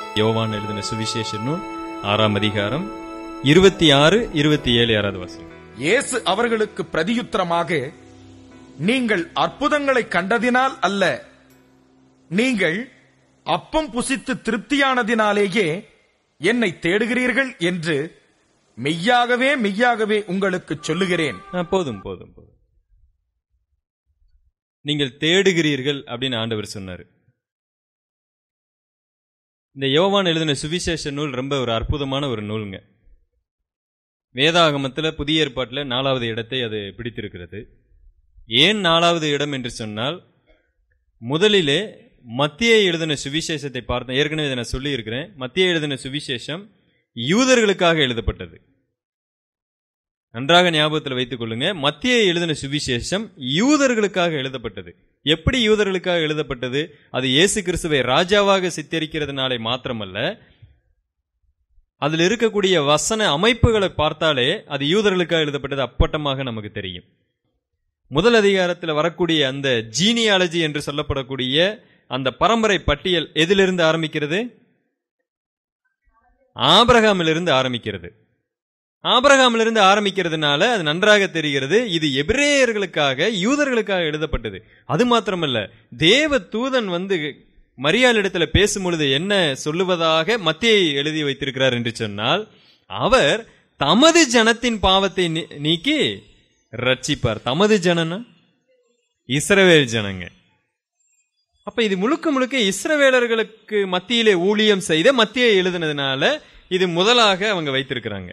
யோவான் எழுதின சுவிசேஷ நூல் ஆறாம் அதிகாரம் இருபத்தி ஆறு இருபத்தி ஏழு யாராவது வாசி இயேசு அவர்களுக்கு பிரதியுத்தரமாக நீங்கள் அற்புதங்களை கண்டதினால் அல்ல நீங்கள் அப்பம் புசித்து திருப்தியானதினாலேயே என்னை தேடுகிறீர்கள் என்று மெய்யாகவே மெய்யாகவே உங்களுக்கு சொல்லுகிறேன் ஆ, போதும் போதும் போதும் நீங்கள் தேடுகிறீர்கள் அப்படின்னு ஆண்டவர் சொன்னார் இந்த யோவான் எழுதின சுவிசேஷ நூல் ரொம்ப ஒரு அற்புதமான ஒரு நூலுங்க வேதாகமத்தில் புதிய ஏற்பாட்டில் நாலாவது இடத்தை அது பிடித்திருக்கிறது ஏன் நாலாவது இடம் என்று சொன்னால் முதலிலே மத்திய எழுதின சுவிசேஷத்தை பார்த்தேன் ஏற்கனவே இதை நான் சொல்லியிருக்கிறேன் மத்திய எழுதின சுவிசேஷம் யூதர்களுக்காக எழுதப்பட்டது நன்றாக ஞாபகத்தில் வைத்துக் கொள்ளுங்க மத்திய எழுதின சுவிசேஷம் யூதர்களுக்காக எழுதப்பட்டது எப்படி யூதர்களுக்காக எழுதப்பட்டது அது இயேசு கிறிஸ்துவை ராஜாவாக சித்தரிக்கிறதுனாலே மாத்திரமல்ல அதில் இருக்கக்கூடிய வசன அமைப்புகளை பார்த்தாலே அது யூதர்களுக்காக எழுதப்பட்டது அப்பட்டமாக நமக்கு தெரியும் முதல் அதிகாரத்தில் வரக்கூடிய அந்த ஜீனியாலஜி என்று சொல்லப்படக்கூடிய அந்த பரம்பரை பட்டியல் எதிலிருந்து ஆரம்பிக்கிறது ஆபிரகாமிலிருந்து ஆரம்பிக்கிறது ஆபிரகாமிலிருந்து ஆரம்பிக்கிறதுனால அது நன்றாக தெரிகிறது இது எபிரேயர்களுக்காக யூதர்களுக்காக எழுதப்பட்டது அது மாத்திரமல்ல தேவ தூதன் வந்து மரியாளிடத்துல பேசும் பொழுது என்ன சொல்லுவதாக மத்தியை எழுதி வைத்திருக்கிறார் என்று சொன்னால் அவர் தமது ஜனத்தின் பாவத்தை நீ- நீக்கி ரட்சிப்பார் தமது ஜனனா இஸ்ரவேல் ஜனங்க அப்ப இது முழுக்க முழுக்க இஸ்ரவேலர்களுக்கு மத்தியிலே ஊழியம் செய்த மத்தியை எழுதினதுனால இது முதலாக அவங்க வைத்திருக்கிறாங்க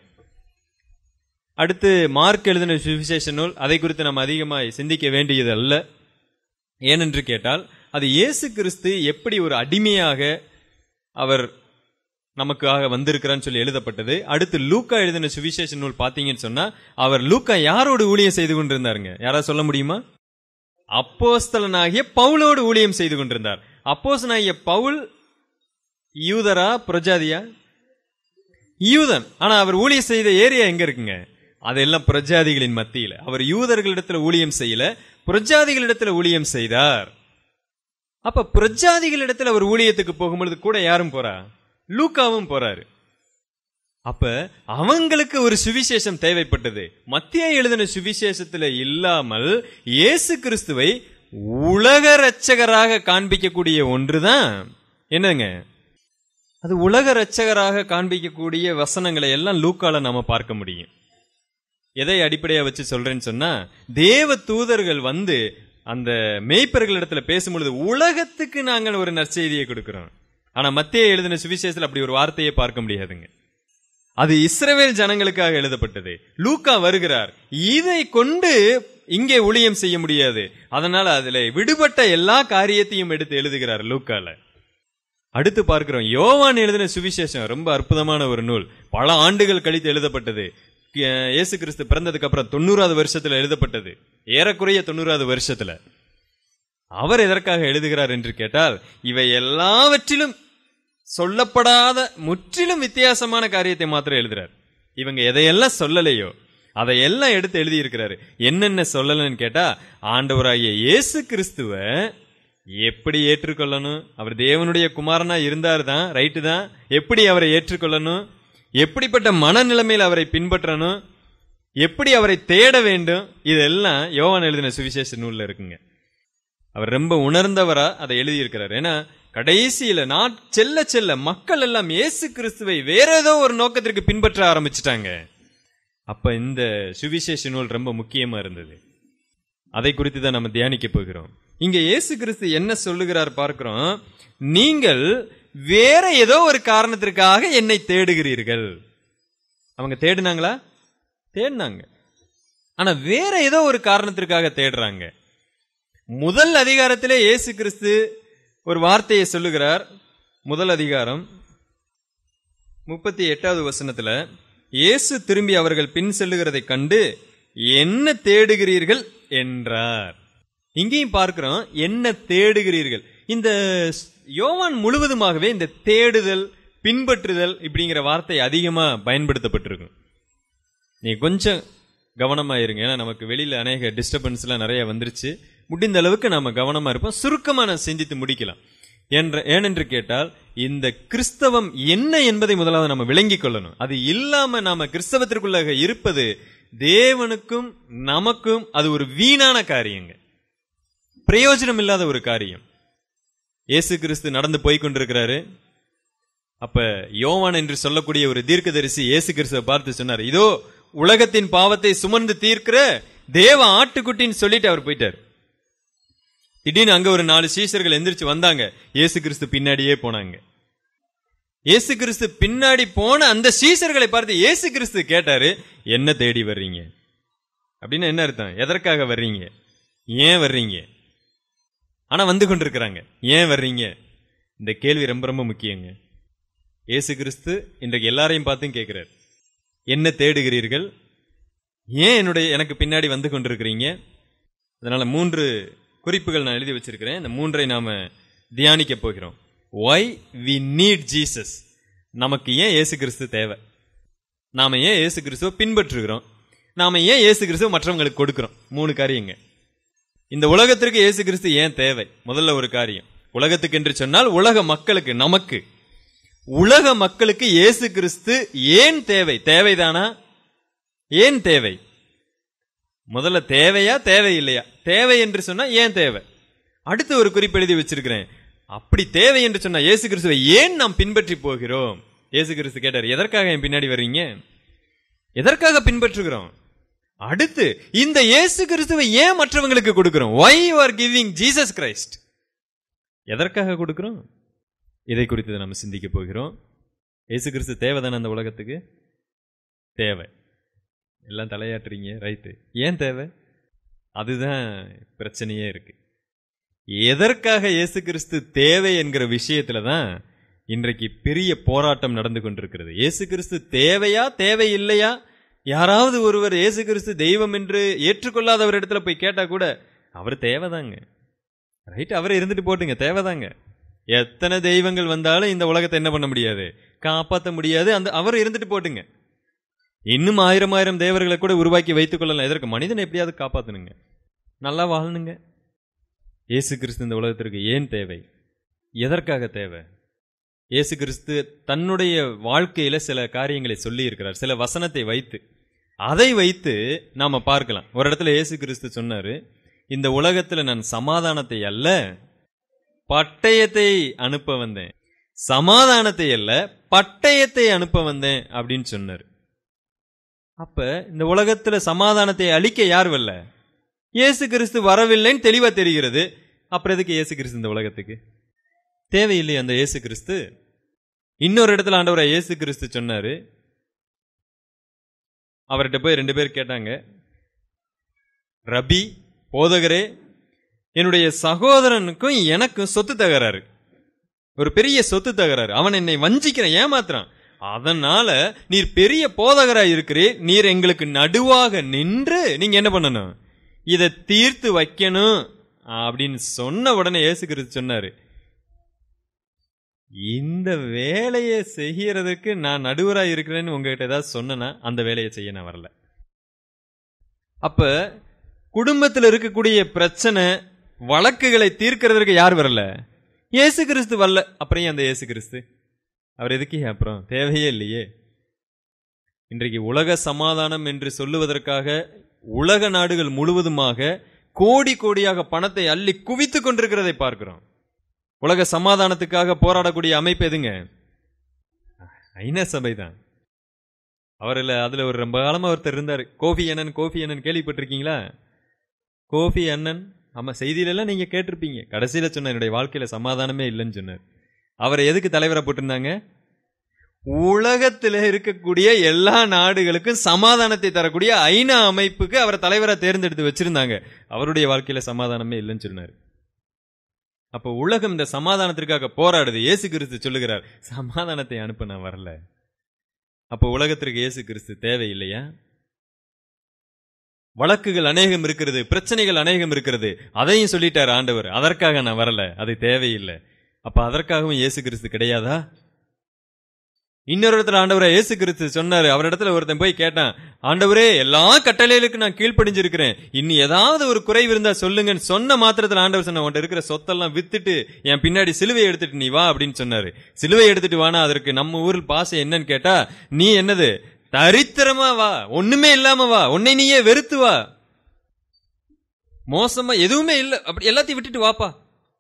அடுத்து மார்க் எழுதின சுவிசேஷ நூல் அதை குறித்து நம்ம அதிகமாக சிந்திக்க வேண்டியது அல்ல ஏனென்று கேட்டால் அது இயேசு கிறிஸ்து எப்படி ஒரு அடிமையாக அவர் நமக்காக வந்திருக்கிறான்னு சொல்லி எழுதப்பட்டது அடுத்து லூக்கா எழுதின சுவிசேஷ நூல் பார்த்தீங்கன்னு சொன்னா அவர் லூக்கா யாரோடு ஊழியம் செய்து கொண்டிருந்தாருங்க யாராவது சொல்ல முடியுமா அப்போஸ்தலனாகிய பவுலோடு ஊழியம் செய்து கொண்டிருந்தார் அப்போஸ்தலனாகிய பவுல் யூதரா பிரஜாதியா யூதன் ஆனா அவர் ஊழியம் செய்த ஏரியா எங்க இருக்குங்க அதெல்லாம் பிரஜாதிகளின் மத்தியில அவர் யூதர்களிடத்துல ஊழியம் செய்யல பிரஜாதிகளிடத்துல ஊழியம் செய்தார் அப்ப பிரஜாதிகளிடத்துல அவர் ஊழியத்துக்கு போகும்பொழுது கூட யாரும் போறா லூக்காவும் போறாரு அப்ப அவங்களுக்கு ஒரு சுவிசேஷம் தேவைப்பட்டது மத்திய எழுதின சுவிசேஷத்துல இல்லாமல் இயேசு கிறிஸ்துவை உலக ரட்சகராக காண்பிக்கக்கூடிய ஒன்றுதான் என்னங்க அது உலக ரட்சகராக காண்பிக்கக்கூடிய வசனங்களை எல்லாம் லூக்கால நாம பார்க்க முடியும் எதை அடிப்படையா வச்சு சொல்றேன்னு சொன்னா தேவ தூதர்கள் வந்து அந்த மேய்ப்பர்களிடத்துல பேசும்பொழுது உலகத்துக்கு நாங்கள் ஒரு நற்செய்தியை கொடுக்கிறோம் ஆனா மத்திய எழுதின சுவிசேஷத்துல அப்படி ஒரு வார்த்தையை பார்க்க முடியாதுங்க அது இஸ்ரவேல் ஜனங்களுக்காக எழுதப்பட்டது லூக்கா வருகிறார் இதை கொண்டு இங்கே ஊழியம் செய்ய முடியாது அதனால அதுல விடுபட்ட எல்லா காரியத்தையும் எடுத்து எழுதுகிறார் லூக்கால அடுத்து பார்க்கிறோம் யோவான் எழுதின சுவிசேஷம் ரொம்ப அற்புதமான ஒரு நூல் பல ஆண்டுகள் கழித்து எழுதப்பட்டது அஹ் இயேசு கிறிஸ்து பிறந்ததுக்கு அப்புறம் தொண்ணூறாவது வருஷத்துல எழுதப்பட்டது ஏறக்குறைய தொண்ணூறாவது வருஷத்துல அவர் எதற்காக எழுதுகிறார் என்று கேட்டால் இவை எல்லாவற்றிலும் சொல்லப்படாத முற்றிலும் வித்தியாசமான காரியத்தை மாத்திரம் எழுதுறார் இவங்க எதையெல்லாம் சொல்லலையோ அதையெல்லாம் எடுத்து எழுதி இருக்கிறாரு என்னென்ன சொல்லலன்னு கேட்டா ஆண்டவராகிய இயேசு கிறிஸ்துவ எப்படி ஏற்றுக்கொள்ளணும் அவர் தேவனுடைய குமாரனா இருந்தார் தான் ரைட்டு தான் எப்படி அவரை ஏற்றுக்கொள்ளணும் எப்படிப்பட்ட மனநிலைமையில் அவரை பின்பற்றணும் எப்படி அவரை தேட வேண்டும் இதெல்லாம் யோவான் எழுதின சுவிசேஷ நூல்ல இருக்குங்க அவர் ரொம்ப உணர்ந்தவரா அதை எழுதியிருக்கிறார் ஏன்னா கடைசியில நான் செல்ல செல்ல மக்கள் எல்லாம் இயேசு கிறிஸ்துவை வேற ஏதோ ஒரு நோக்கத்திற்கு பின்பற்ற ஆரம்பிச்சிட்டாங்க அப்ப இந்த சுவிசேஷ நூல் ரொம்ப முக்கியமா இருந்தது அதை குறித்து தான் நம்ம தியானிக்க போகிறோம் இங்க இயேசு கிறிஸ்து என்ன சொல்லுகிறார் பார்க்கிறோம் நீங்கள் வேற ஏதோ ஒரு காரணத்திற்காக என்னை தேடுகிறீர்கள் அவங்க தேடுனாங்களா தேடினாங்க ஆனா வேற ஏதோ ஒரு காரணத்திற்காக தேடுறாங்க முதல் அதிகாரத்திலே இயேசு கிறிஸ்து ஒரு வார்த்தையை சொல்லுகிறார் முதல் அதிகாரம் முப்பத்தி எட்டாவது வசனத்துல இயேசு திரும்பி அவர்கள் பின் செல்லுகிறதை கண்டு என்ன தேடுகிறீர்கள் என்றார் இங்கேயும் பார்க்கிறோம் என்ன தேடுகிறீர்கள் இந்த யோவான் முழுவதுமாகவே இந்த தேடுதல் பின்பற்றுதல் இப்படிங்கிற வார்த்தை அதிகமா பயன்படுத்தப்பட்டிருக்கும் நீ கொஞ்சம் கவனமா இருங்க ஏன்னா நமக்கு வெளியில அநேக டிஸ்டர்பன்ஸ் எல்லாம் நிறைய வந்துருச்சு முடிந்த அளவுக்கு நாம கவனமா இருப்போம் சுருக்கமா நான் சிந்தித்து முடிக்கலாம் என்ற ஏனென்று கேட்டால் இந்த கிறிஸ்தவம் என்ன என்பதை முதலாவது நம்ம விளங்கிக் கொள்ளணும் அது இல்லாம நாம கிறிஸ்தவத்திற்குள்ளாக இருப்பது தேவனுக்கும் நமக்கும் அது ஒரு வீணான காரியங்க பிரயோஜனம் இல்லாத ஒரு காரியம் இயேசு கிறிஸ்து நடந்து போய் கொண்டிருக்கிறாரு அப்ப யோவான் என்று சொல்லக்கூடிய ஒரு தீர்க்கதரிசி இயேசு கிறிஸ்துவை பார்த்து சொன்னார் இதோ உலகத்தின் பாவத்தை சுமந்து தீர்க்கிற தேவ ஆட்டுக்குட்டின்னு சொல்லிட்டு அவர் போயிட்டார் திடீர்னு அங்க ஒரு நாலு சீசர்கள் எந்திரிச்சு வந்தாங்க இயேசு கிறிஸ்து பின்னாடியே போனாங்க இயேசு கிறிஸ்து பின்னாடி போன அந்த சீசர்களை பார்த்து இயேசு கிறிஸ்து கேட்டாரு என்ன தேடி வர்றீங்க அப்படின்னு என்ன அர்த்தம் எதற்காக வர்றீங்க ஏன் வர்றீங்க ஆனா வந்து கொண்டிருக்கிறாங்க ஏன் வர்றீங்க இந்த கேள்வி ரொம்ப ரொம்ப முக்கியங்க இயேசு கிறிஸ்து இன்றைக்கு எல்லாரையும் பார்த்தும் கேட்கிறார் என்ன தேடுகிறீர்கள் ஏன் என்னுடைய எனக்கு பின்னாடி வந்து கொண்டிருக்கிறீங்க அதனால மூன்று குறிப்புகள் நான் எழுதி வச்சிருக்கிறேன் இந்த மூன்றை நாம தியானிக்க போகிறோம் ஒய் வி நீட் ஜீசஸ் நமக்கு ஏன் இயேசு கிறிஸ்து தேவை நாம ஏன் இயேசு கிறிஸ்துவை பின்பற்றுகிறோம் நாம ஏன் இயேசு கிறிஸ்துவ மற்றவங்களுக்கு கொடுக்கிறோம் மூணு காரியங்க இந்த உலகத்திற்கு இயேசு கிறிஸ்து ஏன் தேவை முதல்ல ஒரு காரியம் உலகத்துக்கு என்று சொன்னால் உலக மக்களுக்கு நமக்கு உலக மக்களுக்கு இயேசு கிறிஸ்து ஏன் தேவை தேவைதானா ஏன் தேவை முதல்ல தேவையா தேவை இல்லையா தேவை என்று சொன்னா ஏன் தேவை அடுத்து ஒரு குறிப்பு எழுதி வச்சிருக்கிறேன் அப்படி தேவை என்று சொன்னா இயேசு கிறிஸ்துவை ஏன் நாம் பின்பற்றி போகிறோம் இயேசு கிறிஸ்து கேட்டார் எதற்காக என் பின்னாடி வர்றீங்க எதற்காக பின்பற்றுகிறோம் அடுத்து இந்த இயேசு கிறிஸ்துவை ஏன் மற்றவங்களுக்கு கொடுக்கிறோம் why you are giving Jesus Christ எதற்காக கொடுக்கிறோம் இதை குறித்து நம்ம சிந்திக்க போகிறோம் இயேசு கிறிஸ்து தேவைதானே அந்த உலகத்துக்கு தேவை எல்லாம் தலையாட்டுறீங்க ரைட்டு ஏன் தேவை அதுதான் பிரச்சனையே இருக்கு எதற்காக இயேசு கிறிஸ்து தேவை என்கிற விஷயத்துல தான் இன்றைக்கு பெரிய போராட்டம் நடந்து கொண்டிருக்கிறது இயேசு கிறிஸ்து தேவையா தேவை இல்லையா யாராவது ஒருவர் இயேசு கிறிஸ்து தெய்வம் என்று ஏற்றுக்கொள்ளாதவர் இடத்துல போய் கேட்டா கூட அவர் தேவைதாங்க ரைட் அவர் இருந்துட்டு போட்டுங்க தேவைதாங்க எத்தனை தெய்வங்கள் வந்தாலும் இந்த உலகத்தை என்ன பண்ண முடியாது காப்பாற்ற முடியாது அந்த அவர் இருந்துட்டு போட்டுங்க இன்னும் ஆயிரம் ஆயிரம் தேவர்களை கூட உருவாக்கி வைத்துக் கொள்ளலாம் எதற்கு மனிதனை எப்படியாவது காப்பாத்தணுங்க நல்லா வாழணுங்க இயேசு கிறிஸ்து இந்த உலகத்திற்கு ஏன் தேவை எதற்காக தேவை இயேசு கிறிஸ்து தன்னுடைய வாழ்க்கையில சில காரியங்களை சொல்லி இருக்கிறார் சில வசனத்தை வைத்து அதை வைத்து நாம பார்க்கலாம் ஒரு இடத்துல இயேசு கிறிஸ்து சொன்னாரு இந்த உலகத்துல நான் சமாதானத்தை அல்ல பட்டயத்தை அனுப்ப வந்தேன் சமாதானத்தை அல்ல பட்டயத்தை அனுப்ப வந்தேன் அப்படின்னு சொன்னார் அப்ப இந்த உலகத்துல சமாதானத்தை அழிக்க யார் வரல இயேசு கிறிஸ்து வரவில்லைன்னு தெளிவா தெரிகிறது அப்புறம் எதுக்கு இயேசு கிறிஸ்து இந்த உலகத்துக்கு தேவையில்லை அந்த இயேசு கிறிஸ்து இன்னொரு இடத்துல ஆண்டவரை இயேசு கிறிஸ்து சொன்னாரு அவர்கிட்ட போய் ரெண்டு பேர் கேட்டாங்க ரபி போதகரே என்னுடைய சகோதரனுக்கும் எனக்கும் சொத்து தகராறு ஒரு பெரிய சொத்து தகராறு அவன் என்னை வஞ்சிக்கிறான் ஏமாத்துறான் அதனால நீர் பெரிய போதகராய் இருக்கிறீர் நீர் எங்களுக்கு நடுவாக நின்று நீங்க என்ன பண்ணணும் இதை தீர்த்து வைக்கணும் அப்படின்னு சொன்ன உடனே இயேசு கிறிஸ்து சொன்னாரு இந்த வேலையை செய்யறதுக்கு நான் நடுவராய் இருக்கிறேன்னு உங்ககிட்ட ஏதாவது சொன்னனா அந்த வேலையை செய்ய நான் வரல அப்ப குடும்பத்தில் இருக்கக்கூடிய பிரச்சனை வழக்குகளை தீர்க்கிறதுக்கு யார் வரல இயேசு கிறிஸ்து வரல அப்புறம் ஏன் அந்த இயேசு கிறிஸ்து அவர் எதுக்கு அப்புறம் தேவையே இல்லையே இன்றைக்கு உலக சமாதானம் என்று சொல்லுவதற்காக உலக நாடுகள் முழுவதுமாக கோடி கோடியாக பணத்தை அள்ளி குவித்துக் கொண்டிருக்கிறதை பார்க்கிறோம் உலக சமாதானத்துக்காக போராடக்கூடிய அமைப்பு எதுங்க ஐநா சபை தான் அவரில் அதுல ஒரு ரொம்ப காலமா ஒருத்தர் இருந்தார் கோஃபி அண்ணன் கோஃபி அண்ணன் கேள்விப்பட்டிருக்கீங்களா கோஃபி அண்ணன் ஆமா செய்தியில எல்லாம் நீங்க கேட்டிருப்பீங்க கடைசியில சொன்ன என்னுடைய வாழ்க்கையில சமாதானமே இல்லைன்னு சொன்னார் அவரை எதுக்கு தலைவரா போட்டிருந்தாங்க உலகத்தில் இருக்கக்கூடிய எல்லா நாடுகளுக்கும் சமாதானத்தை தரக்கூடிய ஐநா அமைப்புக்கு அவரை தலைவரா தேர்ந்தெடுத்து வச்சிருந்தாங்க அவருடைய வாழ்க்கையில சமாதானமே இல்லைன்னு சொன்னார் அப்ப உலகம் இந்த சமாதானத்திற்காக போராடுது இயேசு கிறிஸ்து சொல்லுகிறார் சமாதானத்தை அனுப்ப நான் வரல அப்ப உலகத்திற்கு இயேசு கிறிஸ்து தேவையில்லையா வழக்குகள் அநேகம் இருக்கிறது பிரச்சனைகள் அநேகம் இருக்கிறது அதையும் சொல்லிட்டார் ஆண்டவர் அதற்காக நான் வரல அது தேவையில்லை அப்ப அதற்காகவும் இயேசு கிறிஸ்து கிடையாதா இன்னொரு இடத்துல ஆண்டவரை இயேசு கிறிஸ்து சொன்னாரு அவர் இடத்துல ஒருத்தன் போய் கேட்டான் ஆண்டவரே எல்லா கட்டளைகளுக்கு நான் கீழ்ப்படிஞ்சிருக்கிறேன் இன்னி ஏதாவது ஒரு குறைவு இருந்தா சொல்லுங்கன்னு சொன்ன மாத்திரத்துல ஆண்டவர் சொன்ன உன்ட்ட இருக்கிற சொத்தெல்லாம் வித்துட்டு என் பின்னாடி சிலுவை எடுத்துட்டு நீ வா அப்படின்னு சொன்னாரு சிலுவை எடுத்துட்டு வானா அதற்கு நம்ம ஊரில் பாசை என்னன்னு கேட்டா நீ என்னது தரித்திரமா வா ஒண்ணுமே இல்லாம வா உன்னை நீயே வெறுத்து வா மோசமா எதுவுமே இல்ல அப்படி எல்லாத்தையும் விட்டுட்டு வாப்பா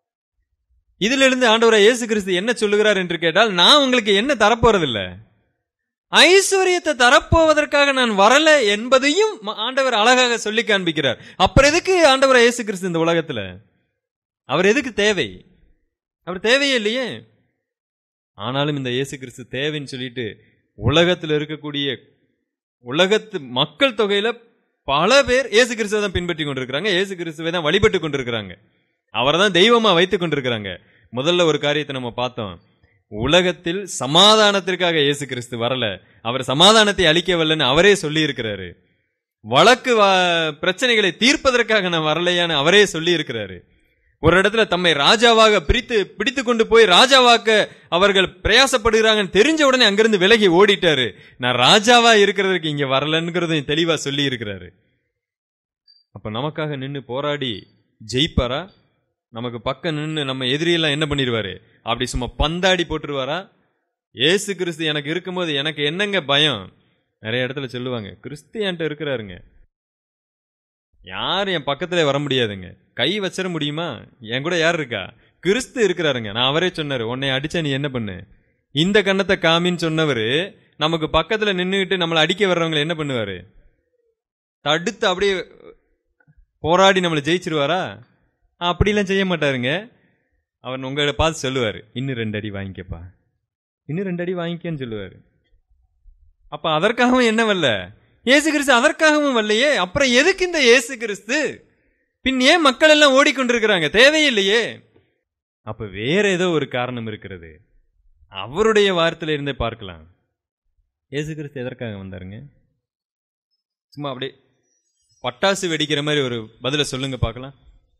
இதுல இருந்து ஆண்டவரை இயேசு கிறிஸ்து என்ன சொல்லுகிறார் என்று கேட்டால் நான் உங்களுக்கு என்ன தரப்போறதில்ல ஐஸ்வர்யத்தை தரப்போவதற்காக நான் வரல என்பதையும் ம- ஆண்டவர் அழகாக சொல்லி காண்பிக்கிறார் அப்புறம் எதுக்கு ஆண்டவர் இயேசு கிறிஸ்து இந்த உலகத்துல அவர் எதுக்கு தேவை அவர் தேவையே இல்லையே ஆனாலும் இந்த இயேசு கிறிஸ்து தேவைன்னு சொல்லிட்டு உலகத்துல இருக்கக்கூடிய உலகத்து மக்கள் தொகையில பல பேர் இயேசு கிறிஸ்துவை தான் பின்பற்றி கொண்டிருக்கிறாங்க இயேசு கிறிஸ்துவை தான் வழிபட்டு கொண்டிருக்கிறாங்க அவரை தான் தெய்வமா வைத்துக் கொண்டிருக்கிறாங்க முதல்ல ஒரு காரியத்தை நம்ம பார்த்தோம் உலகத்தில் சமாதானத்திற்காக இயேசு கிறிஸ்து வரல அவர் சமாதானத்தை அளிக்கவல்லன்னு அவரே சொல்லி இருக்கிறாரு வழக்கு வா- பிரச்சனைகளை தீர்ப்பதற்காக நான் வரலையான்னு அவரே சொல்லி இருக்கிறாரு ஒரு இடத்துல தம்மை ராஜாவாக பிரித்து பிடித்து கொண்டு போய் ராஜாவாக்க அவர்கள் பிரயாசப்படுகிறாங்கன்னு தெரிஞ்ச உடனே அங்கிருந்து விலகி ஓடிட்டாரு நான் ராஜாவா இருக்கிறதுக்கு இங்க வரலங்கிறதையும் தெளிவா சொல்லி இருக்கிறாரு அப்ப நமக்காக நின்னு போராடி ஜெயிப்பாரா நமக்கு பக்கம் நின்னு நம்ம எதிரியெல்லாம் என்ன பண்ணிடுவாரு அப்படி சும்மா பந்தாடி போட்டுருவாரா ஏசு கிறிஸ்து எனக்கு இருக்கும்போது எனக்கு என்னங்க பயம் நிறைய இடத்துல சொல்லுவாங்க கிறிஸ்து என்கிட்ட இருக்கிறாருங்க யாரும் என் பக்கத்துல வர முடியாதுங்க கை வச்சிட முடியுமா என் கூட யார் இருக்கா கிறிஸ்து இருக்கிறாருங்க நான் அவரே சொன்னாரு உன்னை அடிச்சா நீ என்ன பண்ணு இந்த கண்ணத்தை காமின்னு சொன்னவரு நமக்கு பக்கத்துல நின்னுகிட்டு நம்மளை அடிக்க வர்றவங்களை என்ன பண்ணுவாரு தடுத்து அப்படியே போராடி நம்மளை ஜெயிச்சிருவாரா அப்படிலாம் செய்ய மாட்டாருங்க அவர் உங்களை பார்த்து சொல்லுவார் இன்னும் ரெண்டு அடி வாங்கிக்கப்பா இன்னும் ரெண்டு அடி வாங்கிக்கன்னு சொல்லுவார் அப்ப அதற்காகவும் என்ன வரல இயேசு கிறிஸ்து அதற்காகவும் வரலையே அப்புறம் எதுக்கு இந்த இயேசு கிறிஸ்து பின் ஏன் மக்கள் எல்லாம் ஓடிக்கொண்டிருக்கிறாங்க தேவையில்லையே அப்ப வேற ஏதோ ஒரு காரணம் இருக்கிறது அவருடைய வார்த்தையில இருந்தே பார்க்கலாம் இயேசு கிறிஸ்து எதற்காக வந்தாருங்க சும்மா அப்படியே பட்டாசு வெடிக்கிற மாதிரி ஒரு பதில சொல்லுங்க பார்க்கலாம்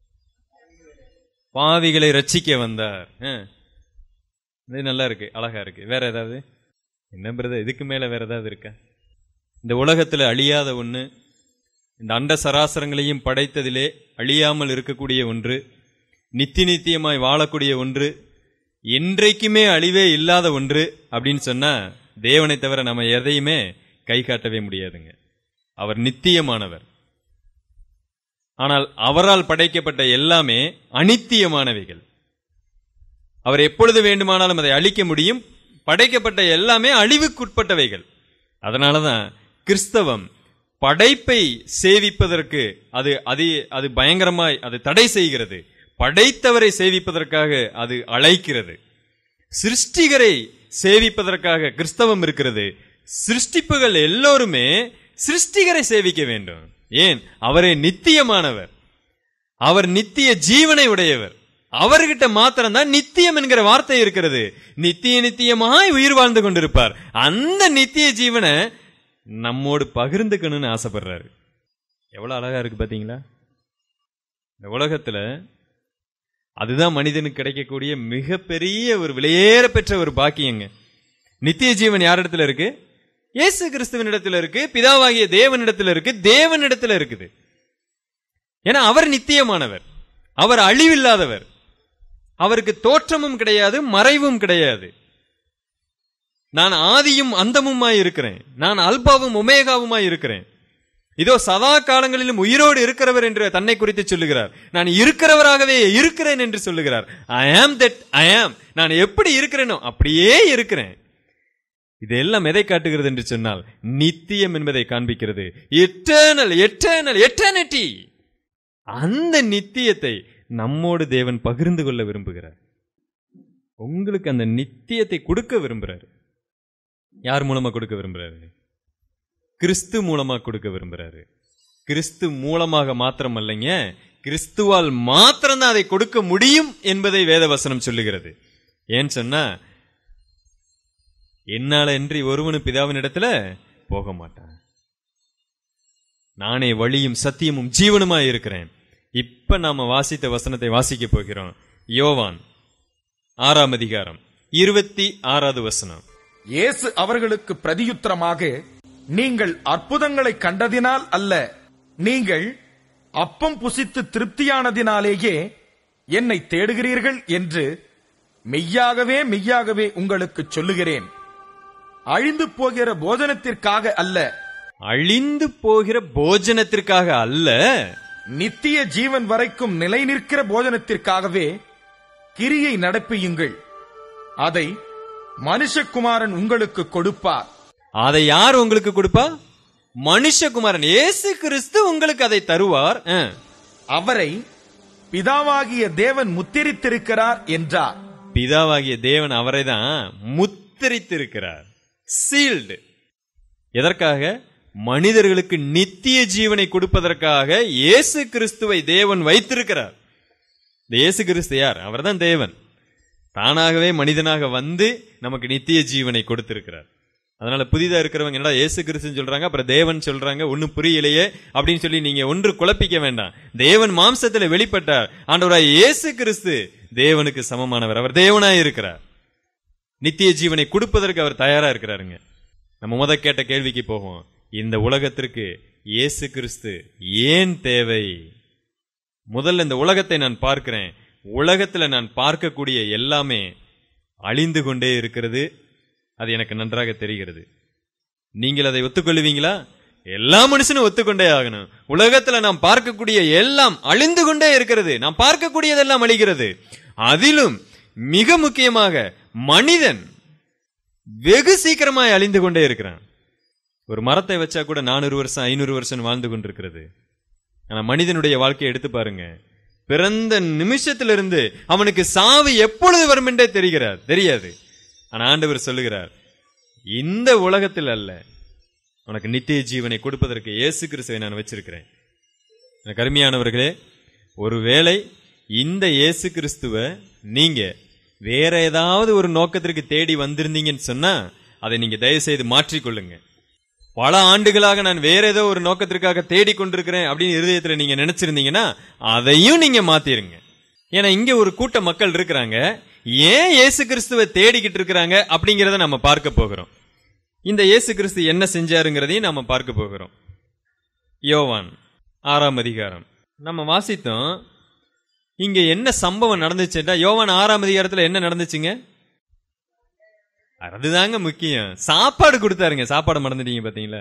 பாவிகளை ரட்சிக்க வந்தார் ஆ. இது நல்லா இருக்கு அழகா இருக்கு வேற ஏதாவது என்ன பிரதர் இதுக்கு மேல வேற ஏதாவது இருக்கா இந்த உலகத்துல அழியாத ஒண்ணு இந்த அண்ட சராசரங்களையும் படைத்ததிலே அழியாமல் இருக்கக்கூடிய ஒன்று நித்தி நித்தியமாய் வாழக்கூடிய ஒன்று என்றைக்குமே அழிவே இல்லாத ஒன்று அப்படின்னு சொன்னா தேவனை தவிர நம்ம எதையுமே கை காட்டவே முடியாதுங்க அவர் நித்தியமானவர் ஆனால் அவரால் படைக்கப்பட்ட எல்லாமே அனித்தியமானவைகள் அவர் எப்பொழுது வேண்டுமானாலும் அதை அழிக்க முடியும் படைக்கப்பட்ட எல்லாமே அழிவுக்குட்பட்டவைகள் அதனாலதான் கிறிஸ்தவம் படைப்பை சேவிப்பதற்கு அது அது அது பயங்கரமாய் அது தடை செய்கிறது படைத்தவரை சேவிப்பதற்காக அது அழைக்கிறது சிருஷ்டிகரை சேவிப்பதற்காக கிறிஸ்தவம் இருக்கிறது சிருஷ்டிப்புகள் எல்லோருமே சிருஷ்டிகரை சேவிக்க வேண்டும் ஏன் அவரே நித்தியமானவர் அவர் நித்திய ஜீவனை உடையவர் அவர்கிட்ட மாத்திரம்தான் நித்தியம் என்கிற வார்த்தை இருக்கிறது நித்திய நித்தியமாய் உயிர் வாழ்ந்து கொண்டிருப்பார் அந்த நித்திய ஜீவனை நம்மோடு பகிர்ந்துக்கணும்னு ஆசைப்படுறாரு எவ்வளவு அழகா இருக்கு பாத்தீங்களா இந்த உலகத்துல அதுதான் மனிதனுக்கு கிடைக்கக்கூடிய மிகப்பெரிய ஒரு விலையேற பெற்ற ஒரு பாக்கியங்க நித்திய ஜீவன் யாரிடத்துல இருக்கு இயேசு கிறிஸ்துவின் இடத்துல இருக்கு பிதாவாகிய தேவனிடத்துல இருக்கு தேவனிடத்துல இருக்குது ஏன்னா அவர் நித்தியமானவர் அவர் அழிவில்லாதவர் அவருக்கு தோற்றமும் கிடையாது மறைவும் கிடையாது நான் ஆதியும் அந்தமுமாய் இருக்கிறேன் நான் அல்பாவும் ஒமேகாவுமாய் இருக்கிறேன் இதோ சதா காலங்களிலும் உயிரோடு இருக்கிறவர் என்று தன்னை குறித்து சொல்லுகிறார் நான் இருக்கிறவராகவே இருக்கிறேன் என்று சொல்லுகிறார் ஐ ஆம் தட் ஐ ஆம் நான் எப்படி இருக்கிறேனோ அப்படியே இருக்கிறேன் இதெல்லாம் எதை காட்டுகிறது என்று சொன்னால் நித்தியம் என்பதை காண்பிக்கிறது எட்டர்னல் எட்டர்னல் எட்டர்னிட்டி அந்த நித்தியத்தை நம்மோடு தேவன் பகிர்ந்து கொள்ள விரும்புகிறார் உங்களுக்கு அந்த நித்தியத்தை கொடுக்க விரும்புறாரு யார் மூலமா கொடுக்க விரும்புறாரு கிறிஸ்து மூலமா கொடுக்க விரும்புறாரு கிறிஸ்து மூலமாக மாத்திரம் அல்லைங்க கிறிஸ்துவால் மாத்திரம்தான் அதை கொடுக்க முடியும் என்பதை வேதவசனம் சொல்லுகிறது ஏன் சொன்னா என்னால இன்றி ஒருவனும் பிதாவின் இடத்துல போக மாட்டான் நானே வழியும் சத்தியமும் ஜீவனுமாய் இருக்கிறேன் இப்ப நாம வாசித்த வசனத்தை வாசிக்க போகிறோம் யோவான் ஆறாம் அதிகாரம் இருபத்தி ஆறாவது வசனம் இயேசு அவர்களுக்கு பிரதியுத்தரமாக நீங்கள் அற்புதங்களை கண்டதினால் அல்ல நீங்கள் அப்பம் புசித்து திருப்தியானதினாலேயே என்னை தேடுகிறீர்கள் என்று மெய்யாகவே மெய்யாகவே உங்களுக்கு சொல்லுகிறேன் அழிந்து போகிற போஜனத்திற்காக அல்ல அழிந்து போகிற போஜனத்திற்காக அல்ல நித்திய ஜீவன் வரைக்கும் நிலை நிற்கிற போஜனத்திற்காகவே கிரியை நடப்பியுங்கள் அதை மனுஷகுமாரன் உங்களுக்கு கொடுப்பார் அதை யார் உங்களுக்கு கொடுப்பா மனுஷகுமாரன் இயேசு கிறிஸ்து உங்களுக்கு அதை தருவார் ஆ. அவரை பிதாவாகிய தேவன் முத்திரித்திருக்கிறார் என்றார் பிதாவாகிய தேவன் அவரை தான் முத்திரித்திருக்கிறார் சீல்டு எதற்காக மனிதர்களுக்கு நித்திய ஜீவனை கொடுப்பதற்காக இயேசு கிறிஸ்துவை தேவன் வைத்திருக்கிறார் இந்த இயேசு கிறிஸ்து யார் அவர்தான் தேவன் தானாகவே மனிதனாக வந்து நமக்கு நித்திய ஜீவனை கொடுத்திருக்கிறார் அதனால புதிதா இருக்கிறவங்க என்னடா இயேசு கிறிஸ்துன்னு சொல்றாங்க அப்புறம் தேவன் சொல்றாங்க ஒன்னும் புரியலையே அப்படின்னு சொல்லி நீங்க ஒன்று குழப்பிக்க வேண்டாம் தேவன் மாம்சத்துல வெளிப்பட்டார் ஆண்டவராய் இயேசு கிறிஸ்து தேவனுக்கு சமமானவர் அவர் தேவனாய் இருக்கிறார் நித்திய ஜீவனை கொடுப்பதற்கு அவர் தயாரா இருக்கிறாருங்க நம்ம முத கேட்ட கேள்விக்கு போவோம் இந்த உலகத்திற்கு இயேசு கிறிஸ்து ஏன் தேவை முதல்ல இந்த உலகத்தை நான் பார்க்கிறேன் உலகத்துல நான் பார்க்கக்கூடிய எல்லாமே அழிந்து கொண்டே இருக்கிறது அது எனக்கு நன்றாக தெரிகிறது நீங்கள் அதை ஒத்துக்கொள்ளுவீங்களா எல்லா மனுஷனும் ஒத்துக்கொண்டே ஆகணும் உலகத்துல நாம் பார்க்கக்கூடிய எல்லாம் அழிந்து கொண்டே இருக்கிறது நாம் பார்க்கக்கூடியதெல்லாம் அழிகிறது அதிலும் மிக முக்கியமாக மனிதன் வெகு சீக்கிரமாய் அழிந்து கொண்டே இருக்கிறான் ஒரு மரத்தை வச்சா கூட நானூறு வருஷம் ஐநூறு வருஷம் வாழ்ந்து கொண்டிருக்கிறது ஆனா மனிதனுடைய வாழ்க்கையை எடுத்து பாருங்க பிறந்த நிமிஷத்திலிருந்து அவனுக்கு சாவு எப்பொழுது வரும் என்றே தெரிகிறார் தெரியாது ஆனா ஆண்டவர் சொல்லுகிறார் இந்த உலகத்தில் அல்ல உனக்கு நித்திய ஜீவனை கொடுப்பதற்கு இயேசு கிறிஸ்துவை நான் வச்சிருக்கிறேன் எனக்கு அருமையானவர்களே ஒருவேளை இந்த இயேசு கிறிஸ்துவ நீங்க வேற ஏதாவது ஒரு நோக்கத்திற்கு தேடி வந்திருந்தீங்கன்னு சொன்னா அதை நீங்க தயவு செய்து மாற்றிக்கொள்ளுங்க பல ஆண்டுகளாக நான் வேற ஏதோ ஒரு நோக்கத்திற்காக தேடிக் கொண்டிருக்கிறேன் அப்படின்னு இருதயத்துல நீங்க நினைச்சிருந்தீங்கன்னா அதையும் நீங்க மாத்திருங்க ஏன்னா இங்க ஒரு கூட்ட மக்கள் இருக்கிறாங்க ஏன் இயேசு கிறிஸ்துவை தேடிக்கிட்டு இருக்கிறாங்க அப்படிங்கறத நம்ம பார்க்க போகிறோம் இந்த இயேசு கிறிஸ்து என்ன செஞ்சாருங்கிறதையும் நாம பார்க்க போகிறோம் யோவான் ஆறாம் அதிகாரம் நம்ம வாசித்தோம் இங்க என்ன சம்பவம் நடந்துச்சுட்டா யோவான் ஆறாம் அதிகாரத்துல என்ன நடந்துச்சுங்க அதுதாங்க முக்கியம் சாப்பாடு கொடுத்தாருங்க சாப்பாடு மறந்துட்டீங்க பாத்தீங்களா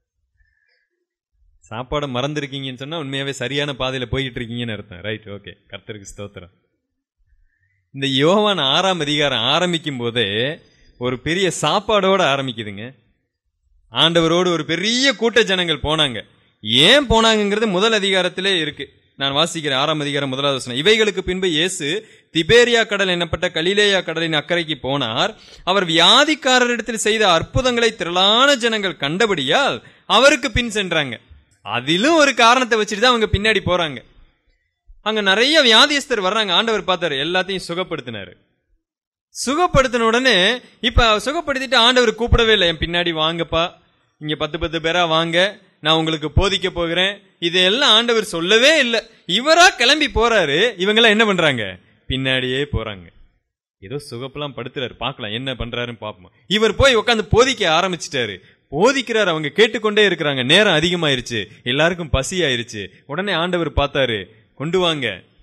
சாப்பாடு மறந்துருக்கீங்கன்னு சொன்னா உண்மையாவே சரியான பாதையில போய்கிட்டு இருக்கீங்கன்னு அர்த்தம் ரைட் ஓகே கர்த்தருக்கு ஸ்தோத்திரம் இந்த யோவான் ஆறாம் அதிகாரம் ஆரம்பிக்கும் போதே ஒரு பெரிய சாப்பாடோட ஆரம்பிக்குதுங்க ஆண்டவரோடு ஒரு பெரிய கூட்ட ஜனங்கள் போனாங்க ஏன் போனாங்கங்கிறது முதல் அதிகாரத்திலே இருக்கு நான் வாசிக்கிறேன் ஆறாம் அதிகாரம் முதலாவது வசனம் இவைகளுக்கு பின்பு இயேசு திபேரியா கடல் என்னப்பட்ட கலிலேயா கடலின் அக்கறைக்கு போனார் அவர் வியாதிக்காரரிடத்தில் செய்த அற்புதங்களை திரளான ஜனங்கள் கண்டபடியால் அவருக்கு பின் சென்றாங்க அதிலும் ஒரு காரணத்தை வச்சுட்டு தான் அவங்க பின்னாடி போறாங்க அங்க நிறைய வியாதியஸ்தர் வர்றாங்க ஆண்டவர் பார்த்தாரு எல்லாத்தையும் சுகப்படுத்தினாரு சுகப்படுத்தின உடனே இப்ப சுகப்படுத்திட்டு ஆண்டவர் கூப்பிடவே இல்லை என் பின்னாடி வாங்கப்பா இங்க பத்து பத்து பேரா வாங்க நான் உங்களுக்கு போதிக்க போகிறேன் இதெல்லாம் ஆண்டவர் சொல்லவே இல்லை இவரா கிளம்பி போறாரு இவங்கெல்லாம் என்ன பண்றாங்க பின்னாடியே போறாங்க ஏதோ சுகப்பெல்லாம் படுத்துறாரு பார்க்கலாம் என்ன பண்றாருன்னு பார்ப்போம் இவர் போய் உட்காந்து போதிக்க ஆரம்பிச்சிட்டாரு போதிக்கிறார் அவங்க கேட்டுக்கொண்டே இருக்கிறாங்க நேரம் அதிகமாயிருச்சு எல்லாருக்கும் பசி ஆயிருச்சு உடனே ஆண்டவர் பார்த்தாரு கொண்டு வாங்க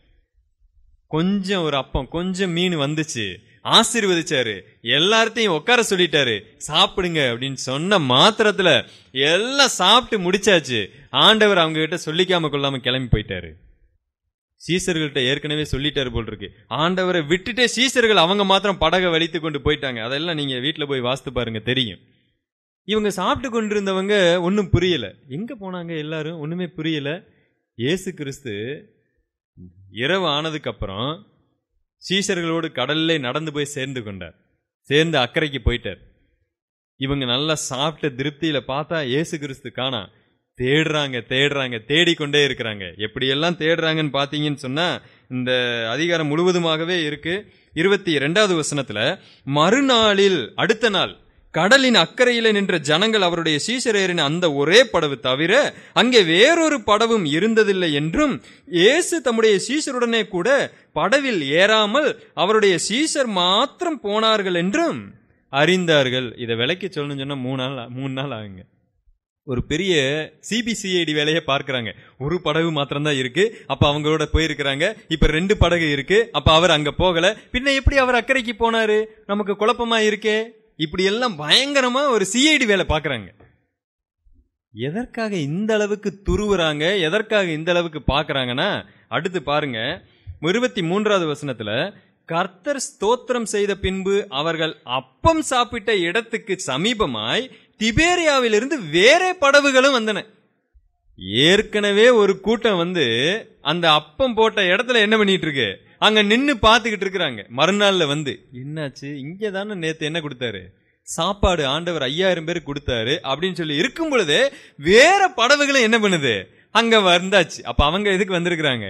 கொஞ்சம் ஒரு அப்பம் கொஞ்சம் மீன் வந்துச்சு ஆசீர்வதிச்சாரு எல்லார்த்தையும் உட்கார சொல்லிட்டாரு சாப்பிடுங்க அப்படின்னு சொன்ன மாத்திரத்துல எல்லாம் சாப்பிட்டு முடிச்சாச்சு ஆண்டவர் அவங்க கிட்ட சொல்லிக்காம கொள்ளாம கிளம்பி போயிட்டாரு சீசர்கள்ட்ட ஏற்கனவே சொல்லிட்டாரு போல் இருக்கு ஆண்டவரை விட்டுட்டே சீசர்கள் அவங்க மாத்திரம் படகை வலித்து கொண்டு போயிட்டாங்க அதெல்லாம் நீங்க வீட்டுல போய் வாஸ்து பாருங்க தெரியும் இவங்க சாப்பிட்டு கொண்டிருந்தவங்க ஒன்றும் புரியல எங்க போனாங்க எல்லாரும் ஒண்ணுமே புரியல இயேசு கிறிஸ்து இரவு ஆனதுக்கு அப்புறம் சீஷர்களோடு கடல்ல நடந்து போய் சேர்ந்து கொண்டார் சேர்ந்து அக்கறைக்கு போயிட்டார் இவங்க நல்லா சாப்பிட்ட திருப்தியில பார்த்தா இயேசு கிறிஸ்து காணா தேடுறாங்க தேடுறாங்க தேடிக்கொண்டே இருக்கிறாங்க எப்படியெல்லாம் தேடுறாங்கன்னு பார்த்தீங்கன்னு சொன்னா இந்த அதிகாரம் முழுவதுமாகவே இருக்கு இருபத்தி இரண்டாவது வசனத்துல மறுநாளில் அடுத்த நாள் கடலின் அக்கறையில நின்ற ஜனங்கள் அவருடைய சீசரேறின அந்த ஒரே படவு தவிர அங்கே வேறொரு படவும் இருந்ததில்லை என்றும் இயேசு தம்முடைய சீசருடனே கூட படவில் ஏறாமல் அவருடைய சீசர் மாத்திரம் போனார்கள் என்றும் அறிந்தார்கள் இதை விலைக்கு சொல்லணும்னு சொன்னா மூணு நாள் மூணு நாள் ஆகுங்க ஒரு பெரிய சிபிசிஐடி வேலையை பார்க்கறாங்க ஒரு படகு மாத்திரம்தான் இருக்கு அப்ப அவங்களோட போயிருக்கிறாங்க இப்ப ரெண்டு படகு இருக்கு அப்ப அவர் அங்க போகல பின்ன எப்படி அவர் அக்கறைக்கு போனாரு நமக்கு குழப்பமா இருக்கே இப்படி எல்லாம் பயங்கரமா ஒரு சிஐடி வேலை பார்க்கறாங்க எதற்காக இந்த அளவுக்கு துருவுறாங்க எதற்காக இந்த அளவுக்கு பார்க்கறாங்கன்னா அடுத்து பாருங்க இருபத்தி மூன்றாவது வசனத்துல கர்த்தர் ஸ்தோத்திரம் செய்த பின்பு அவர்கள் அப்பம் சாப்பிட்ட இடத்துக்கு சமீபமாய் திபேரியாவிலிருந்து வேறே படகுகளும் வந்தன ஏற்கனவே ஒரு கூட்டம் வந்து அந்த அப்பம் போட்ட இடத்துல என்ன பண்ணிட்டு இருக்கு அங்க நின்னு பாத்துக்கிட்டு இருக்கிறாங்க மறுநாள்ல வந்து என்னாச்சு இங்க தானே நேத்து என்ன கொடுத்தாரு சாப்பாடு ஆண்டவர் ஐயாயிரம் பேர் கொடுத்தாரு அப்படின்னு சொல்லி இருக்கும் பொழுது வேற படகுகளும் என்ன பண்ணுது அங்க வந்தாச்சு அப்ப அவங்க எதுக்கு வந்திருக்கிறாங்க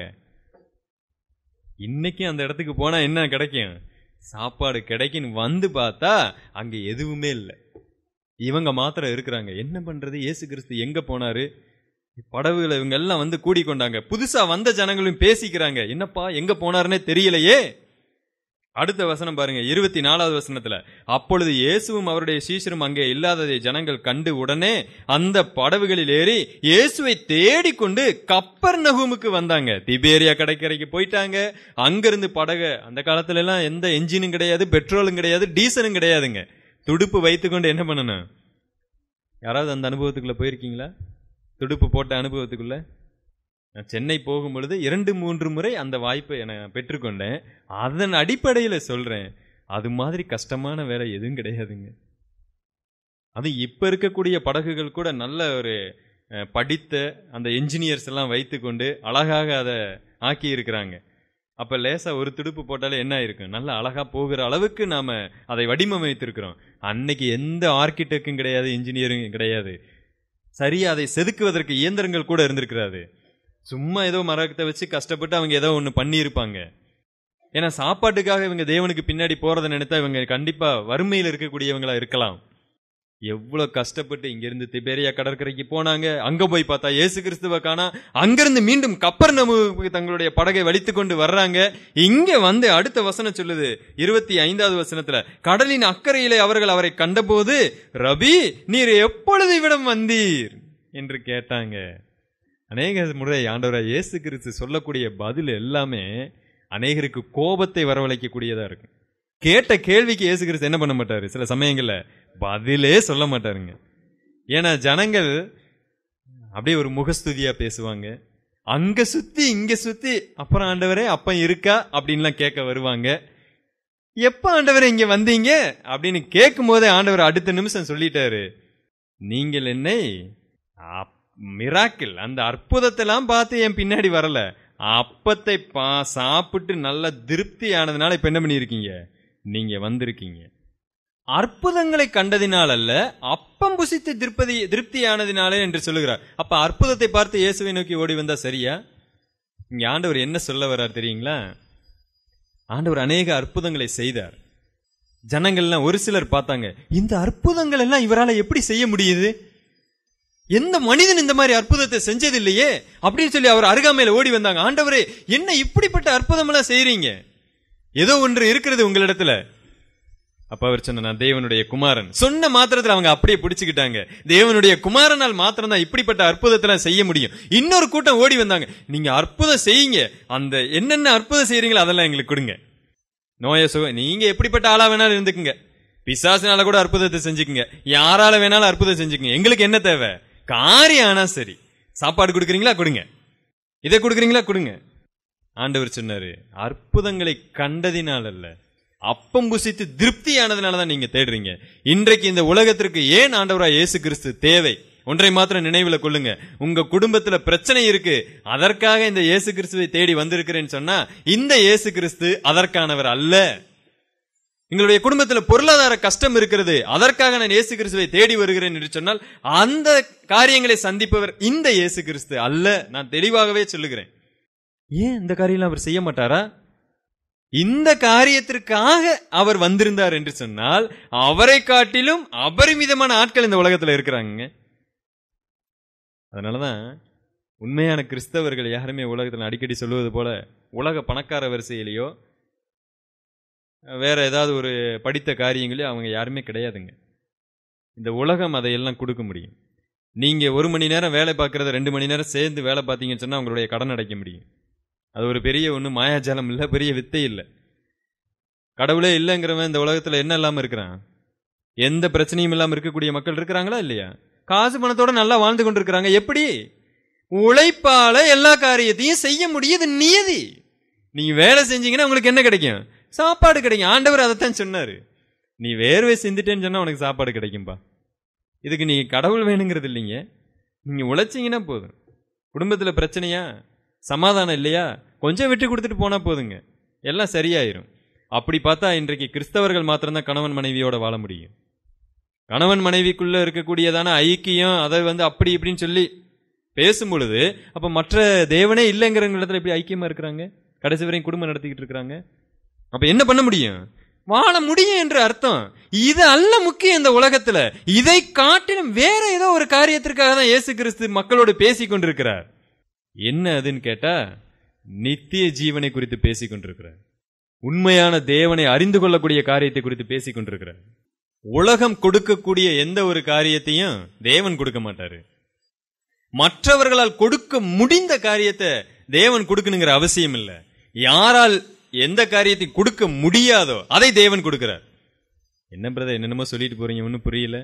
இன்னைக்கு அந்த இடத்துக்கு போனா என்ன கிடைக்கும் சாப்பாடு கிடைக்குன்னு வந்து பார்த்தா அங்க எதுவுமே இல்லை இவங்க மாத்திரம் இருக்கிறாங்க என்ன பண்றது இயேசு கிறிஸ்து எங்க போனாரு படகுல இவங்க எல்லாம் வந்து கூடிக்கொண்டாங்க புதுசா வந்த ஜனங்களும் பேசிக்கிறாங்க என்னப்பா எங்க போனாருன்னே தெரியலையே அடுத்த வசனம் பாருங்க இருபத்தி நாலாவது வசனத்துல அப்பொழுது இயேசுவும் அவருடைய சீஷரும் அங்கே இல்லாததை ஜனங்கள் கண்டு உடனே அந்த படவுகளில் ஏறி இயேசுவை தேடிக்கொண்டு கப்பர் நகுமுக்கு வந்தாங்க திபேரியா கடற்கரைக்கு போயிட்டாங்க அங்கிருந்து படகு அந்த காலத்துல எல்லாம் எந்த என்ஜினும் கிடையாது பெட்ரோலும் கிடையாது டீசலும் கிடையாதுங்க துடுப்பு வைத்துக்கொண்டு என்ன பண்ணணும் யாராவது அந்த அனுபவத்துக்குள்ள போயிருக்கீங்களா துடுப்பு போட்ட அனுபவத்துக்குள்ள நான் சென்னை போகும் பொழுது இரண்டு மூன்று முறை அந்த வாய்ப்பை நான் பெற்றுக்கொண்டேன் அதன் அடிப்படையில் சொல்றேன் அது மாதிரி கஷ்டமான வேலை எதுவும் கிடையாதுங்க அது இப்ப இருக்கக்கூடிய படகுகள் கூட நல்ல ஒரு அஹ், படித்த அந்த என்ஜினியர்ஸ் எல்லாம் வைத்துக்கொண்டு அழகாக அதை ஆக்கி இருக்கிறாங்க அப்ப லேசா ஒரு துடுப்பு போட்டாலே என்ன இருக்கும் நல்ல அழகா போகிற அளவுக்கு நாம அதை வடிவமைத்திருக்கிறோம் அன்னைக்கு எந்த ஆர்கிடெக்டும் கிடையாது இன்ஜினியரும் கிடையாது சரியா அதை செதுக்குவதற்கு இயந்திரங்கள் கூட இருந்திருக்கிறாரு சும்மா ஏதோ மரத்தை வச்சு கஷ்டப்பட்டு அவங்க ஏதோ ஒன்று பண்ணியிருப்பாங்க ஏன்னா சாப்பாட்டுக்காக இவங்க தேவனுக்கு பின்னாடி போறதை நினைத்தா இவங்க கண்டிப்பா வறுமையில் இருக்கக்கூடியவங்களா இருக்கலாம் எவ்வளவு கஷ்டப்பட்டு இங்கிருந்து திபேரியா கடற்கரைக்கு போனாங்க அங்க போய் பார்த்தா இயேசு கிறிஸ்துவ காணா அங்கிருந்து மீண்டும் கப்பர் தங்களுடைய படகை வலித்துக் கொண்டு வர்றாங்க இங்க வந்து அடுத்த வசனம் சொல்லுது இருபத்தி ஐந்தாவது வசனத்துல கடலின் அக்கறையிலே அவர்கள் அவரை கண்டபோது ரபி நீர் எப்பொழுது இவ்விடம் வந்தீர் என்று கேட்டாங்க அநேக முறை ஆண்டவராய் இயேசு கிறிஸ்து சொல்லக்கூடிய பதில் எல்லாமே அநேகருக்கு கோபத்தை வரவழைக்கக்கூடியதா இருக்கும் கேட்ட கேள்விக்கு இயேசு கிறிஸ்து என்ன பண்ண மாட்டாரு சில சமயங்கள்ல பதிலே சொல்ல மாட்டாருங்க ஏன்னா ஜனங்கள் அப்படியே ஒரு முகஸ்துதியா பேசுவாங்க அங்க சுத்தி இங்க சுத்தி அப்புறம் ஆண்டவரே அப்ப இருக்கா அப்படின்லாம் கேட்க வருவாங்க எப்ப ஆண்டவரே இங்க வந்தீங்க அப்படின்னு கேட்கும் போதே ஆண்டவர் அடுத்த நிமிஷம் சொல்லிட்டாரு நீங்கள் என்னை மிராக்கிள் அந்த அற்புதத்தெல்லாம் பார்த்து என் பின்னாடி வரல அப்பத்தை பா சாப்பிட்டு நல்ல திருப்தி ஆனதுனால இப்ப என்ன பண்ணியிருக்கீங்க நீங்க வந்திருக்கீங்க அற்புதங்களை கண்டதினால் அல்ல அப்பம் புசித்து திருப்பதி திருப்தியானதினாலே என்று சொல்லுகிறார் அப்ப அற்புதத்தை பார்த்து இயேசுவை நோக்கி ஓடி வந்தா சரியா இங்க ஆண்டவர் என்ன சொல்ல வர்றார் தெரியுங்களா ஆண்டவர் அநேக அற்புதங்களை செய்தார் ஜனங்கள்லாம் ஒரு சிலர் பார்த்தாங்க இந்த அற்புதங்கள் எல்லாம் இவரால எப்படி செய்ய முடியுது எந்த மனிதன் இந்த மாதிரி அற்புதத்தை செஞ்சது இல்லையே அப்படின்னு சொல்லி அவர் அருகாமையில ஓடி வந்தாங்க ஆண்டவரே என்ன இப்படிப்பட்ட அற்புதம் எல்லாம் செய்றீங்க ஏதோ ஒன்று இருக்கிறது உங்களிடத்துல அப்ப அவர் சொன்ன நான் தேவனுடைய குமாரன் சொன்ன மாத்திரத்துல அவங்க அப்படியே பிடிச்சுக்கிட்டாங்க தேவனுடைய குமாரனால் மாத்திரம் தான் இப்படிப்பட்ட அற்புதத்தெல்லாம் செய்ய முடியும் இன்னொரு கூட்டம் ஓடி வந்தாங்க நீங்க அற்புதம் செய்யுங்க அந்த என்னென்ன அற்புதம் செய்றீங்களோ அதெல்லாம் எங்களுக்கு கொடுங்க நோய சுக நீங்க எப்படிப்பட்ட ஆளா வேணாலும் இருந்துக்குங்க பிசாசினால கூட அற்புதத்தை செஞ்சுக்குங்க யாரால வேணாலும் அற்புதம் செஞ்சுக்குங்க எங்களுக்கு என்ன தேவை காரியம் ஆனா சரி சாப்பாடு கொடுக்குறீங்களா கொடுங்க இதை கொடுக்குறீங்களா கொடுங்க ஆண்டவர் சொன்னாரு அற்புதங்களை கண்டதினால் அல்ல அப்பம் புசித்து திருப்தியானதுனால தான் நீங்க தேடுறீங்க இன்றைக்கு இந்த உலகத்திற்கு ஏன் ஆண்டவரா இயேசு கிறிஸ்து தேவை ஒன்றை மாத்திரம் நினைவுல கொள்ளுங்க உங்க குடும்பத்துல பிரச்சனை இருக்கு அதற்காக இந்த இயேசு கிறிஸ்துவை தேடி வந்திருக்கிறேன்னு சொன்னா இந்த இயேசு கிறிஸ்து அதற்கானவர் அல்ல எங்களுடைய குடும்பத்துல பொருளாதார கஷ்டம் இருக்கிறது அதற்காக நான் இயேசு கிறிஸ்துவை தேடி வருகிறேன் என்று சொன்னால் அந்த காரியங்களை சந்திப்பவர் இந்த இயேசு கிறிஸ்து அல்ல நான் தெளிவாகவே சொல்லுகிறேன் ஏன் இந்த காரியம் அவர் செய்ய மாட்டாரா இந்த காரியத்திற்காக அவர் வந்திருந்தார் என்று சொன்னால் அவரை காட்டிலும் அபரிமிதமான ஆட்கள் இந்த உலகத்துல இருக்கிறாங்க அதனாலதான் உண்மையான கிறிஸ்தவர்கள் யாருமே உலகத்தில் அடிக்கடி சொல்லுவது போல உலக பணக்கார வரிசையிலேயோ வேற ஏதாவது ஒரு படித்த காரியங்களையோ அவங்க யாருமே கிடையாதுங்க இந்த உலகம் அதையெல்லாம் கொடுக்க முடியும் நீங்க ஒரு மணி நேரம் வேலை பார்க்கறத ரெண்டு மணி நேரம் சேர்ந்து வேலை பார்த்தீங்கன்னு சொன்னா உங்களுடைய கடன் அடைக்க முடியும் அது ஒரு பெரிய ஒண்ணு மாயாஜாலம் இல்ல பெரிய வித்தை இல்ல கடவுளே இல்லைங்கிறவன் இந்த உலகத்துல என்ன இல்லாம இருக்கிறான் எந்த பிரச்சனையும் இல்லாம இருக்கக்கூடிய மக்கள் இருக்கிறாங்களா இல்லையா காசு பணத்தோட நல்லா வாழ்ந்து கொண்டிருக்கிறாங்க எப்படி உழைப்பால எல்லா காரியத்தையும் செய்ய முடியுது நியதி நீங்க வேலை செஞ்சீங்கன்னா உங்களுக்கு என்ன கிடைக்கும் சாப்பாடு கிடைக்கும் ஆண்டவர் அதைத்தான் சொன்னாரு நீ வேர்வை சிந்திட்டேன்னு சொன்னா உனக்கு சாப்பாடு கிடைக்கும்பா இதுக்கு நீ கடவுள் வேணுங்கிறது இல்லைங்க நீங்க உழைச்சீங்கன்னா போதும் குடும்பத்துல பிரச்சனையா சமாதானம் இல்லையா கொஞ்சம் விட்டு கொடுத்துட்டு போனா போதுங்க எல்லாம் சரியாயிரும் அப்படி பார்த்தா இன்றைக்கு கிறிஸ்தவர்கள் மாத்திரம்தான் கணவன் மனைவியோட வாழ முடியும் கணவன் மனைவிக்குள்ள இருக்கக்கூடியதான ஐக்கியம் அதை வந்து அப்படி இப்படின்னு சொல்லி பேசும் பொழுது அப்ப மற்ற தேவனே இல்லைங்கிற இடத்துல எப்படி ஐக்கியமா இருக்கிறாங்க கடைசி வரையும் குடும்பம் நடத்திக்கிட்டு இருக்கிறாங்க அப்ப என்ன பண்ண முடியும் வாழ முடியும் என்று அர்த்தம் இது அல்ல முக்கியம் இந்த உலகத்துல இதை காட்டிலும் வேற ஏதோ ஒரு காரியத்திற்காக தான் இயேசு கிறிஸ்து மக்களோடு பேசிக் கொண்டிருக்கிறார் என்ன அதுன்னு கேட்டா நித்திய ஜீவனை குறித்து பேசிக் கொண்டிருக்கிறார் உண்மையான தேவனை அறிந்து கொள்ளக்கூடிய காரியத்தை குறித்து பேசிக் கொண்டிருக்கிறார் உலகம் கொடுக்கக்கூடிய எந்த ஒரு காரியத்தையும் தேவன் கொடுக்க மாட்டாரு மற்றவர்களால் கொடுக்க முடிந்த காரியத்தை தேவன் கொடுக்கணுங்கிற அவசியம் இல்லை யாரால் எந்த காரியத்தை கொடுக்க முடியாதோ அதை தேவன் கொடுக்கிறார் என்ன பிரதர் என்னென்னமோ சொல்லிட்டு போறீங்க ஒன்னும் புரியல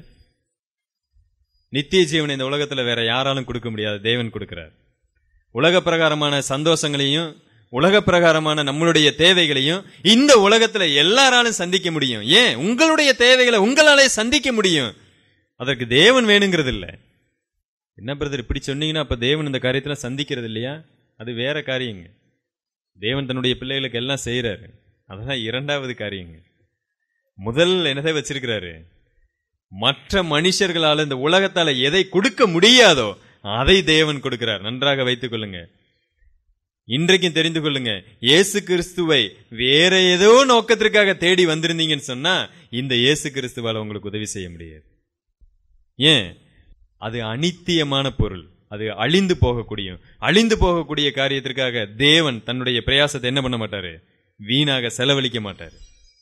நித்திய ஜீவனை இந்த உலகத்துல வேற யாராலும் கொடுக்க முடியாது தேவன் கொடுக்கிறார் உலக பிரகாரமான சந்தோஷங்களையும் உலக பிரகாரமான நம்மளுடைய தேவைகளையும் இந்த உலகத்துல எல்லாராலும் சந்திக்க முடியும் ஏன் உங்களுடைய தேவைகளை உங்களாலே சந்திக்க முடியும் அதற்கு தேவன் வேணுங்கிறது இல்ல என்ன பிரதர் இப்படி சொன்னீங்கன்னா அப்ப தேவன் இந்த காரியத்துல சந்திக்கிறது இல்லையா அது வேற காரியங்க தேவன் தன்னுடைய பிள்ளைகளுக்கு எல்லாம் செய்யறாரு அதெல்லாம் இரண்டாவது காரியங்க முதல் என்னதை வச்சிருக்கிறாரு மற்ற மனுஷர்களால இந்த உலகத்தால எதை கொடுக்க முடியாதோ அதை தேவன் கொடுக்கிறார் நன்றாக வைத்துக் கொள்ளுங்க இன்றைக்கும் தெரிந்து கொள்ளுங்க இயேசு கிறிஸ்துவை வேற ஏதோ நோக்கத்திற்காக தேடி வந்திருந்தீங்கன்னு சொன்னா இந்த இயேசு கிறிஸ்துவால உங்களுக்கு உதவி செய்ய முடியாது ஏன் அது அனித்தியமான பொருள் அது அழிந்து போகக்கூடிய அழிந்து போகக்கூடிய காரியத்திற்காக தேவன் தன்னுடைய பிரயாசத்தை என்ன பண்ண மாட்டாரு வீணாக செலவழிக்க மாட்டாரு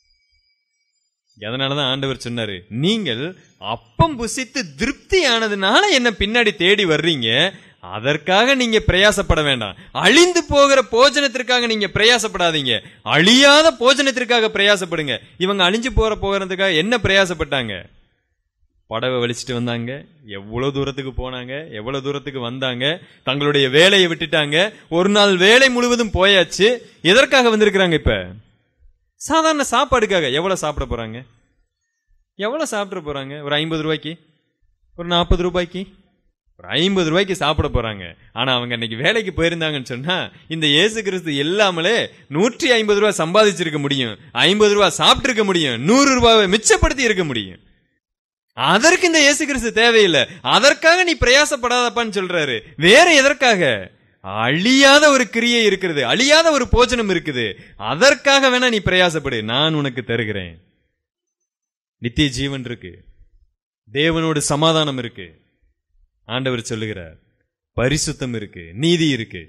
அதனாலதான் ஆண்டவர் சொன்னாரு நீங்கள் அப்பம் புசித்து திருப்தி ஆனதுனால என்ன பின்னாடி தேடி வர்றீங்க அதற்காக நீங்க பிரயாசப்பட வேண்டாம் அழிந்து போகிற போஜனத்திற்காக நீங்க பிரயாசப்படாதீங்க அழியாத போஜனத்திற்காக பிரயாசப்படுங்க இவங்க அழிஞ்சு போற போகிறதுக்காக என்ன பிரயாசப்பட்டாங்க படவை வலிச்சிட்டு வந்தாங்க எவ்வளவு தூரத்துக்கு போனாங்க எவ்வளவு தூரத்துக்கு வந்தாங்க தங்களுடைய வேலையை விட்டுட்டாங்க ஒரு நாள் வேலை முழுவதும் போயாச்சு எதற்காக வந்திருக்கிறாங்க இப்ப சாதாரண சாப்பாடுக்காக எவ்வளவு சாப்பிட போறாங்க எவ்வளவு சாப்பிட போறாங்க ஒரு ஐம்பது ரூபாய்க்கு ஒரு நாற்பது ரூபாய்க்கு ஒரு ஐம்பது ரூபாய்க்கு சாப்பிட போறாங்க ஆனா அவங்க இன்னைக்கு வேலைக்கு போயிருந்தாங்கன்னு சொன்னா இந்த இயேசு கிறிஸ்து எல்லாமலே நூற்றி ஐம்பது ரூபாய் சம்பாதிச்சிருக்க முடியும் ஐம்பது ரூபாய் சாப்பிட்டு இருக்க முடியும் நூறு ரூபாவை மிச்சப்படுத்தி இருக்க முடியும் அதற்கு இந்த இயேசு கிறிஸ்து தேவையில்லை அதற்காக நீ பிரயாசப்படாதப்பான்னு சொல்றாரு வேற எதற்காக அழியாத ஒரு கிரியை இருக்கிறது அழியாத ஒரு போஜனம் இருக்குது அதற்காக வேணா நீ பிரயாசப்படு நான் உனக்கு தருகிறேன் நித்திய ஜீவன் இருக்கு தேவனோடு சமாதானம் இருக்கு ஆண்டவர் சொல்லுகிறார் பரிசுத்தம் இருக்கு நீதி இருக்கு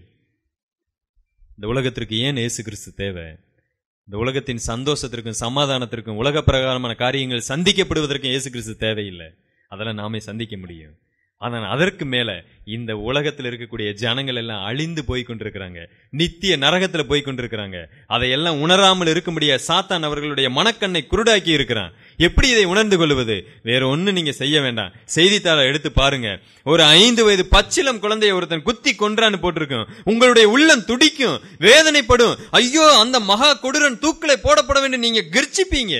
இந்த உலகத்திற்கு ஏன் இயேசு கிறிஸ்து தேவை இந்த உலகத்தின் சந்தோஷத்திற்கும் சமாதானத்திற்கும் உலக பிரகாரமான காரியங்கள் சந்திக்கப்படுவதற்கும் இயேசு கிறிஸ்து தேவையில்லை அதெல்லாம் நாமே சந்திக்க முடியும் ஆனால் அதற்கு மேல இந்த உலகத்தில் இருக்கக்கூடிய ஜனங்கள் எல்லாம் அழிந்து போய் கொண்டிருக்கிறாங்க நித்திய நரகத்துல போய் கொண்டிருக்கிறாங்க அதையெல்லாம் உணராமல் இருக்கும்படியா சாத்தான் அவர்களுடைய மனக்கண்ணை குருடாக்கி இருக்கிறான் எப்படி இதை உணர்ந்து கொள்வது வேற ஒண்ணு நீங்க செய்ய வேண்டாம் செய்தித்தாளை எடுத்து பாருங்க ஒரு ஐந்து வயது பச்சிலம் குழந்தைய ஒருத்தன் குத்தி கொன்றான்னு போட்டிருக்கும் உங்களுடைய உள்ளம் துடிக்கும் வேதனைப்படும் ஐயோ அந்த மகா கொடூரன் தூக்கிலே போடப்பட வேண்டும் நீங்க கர்ச்சிப்பீங்க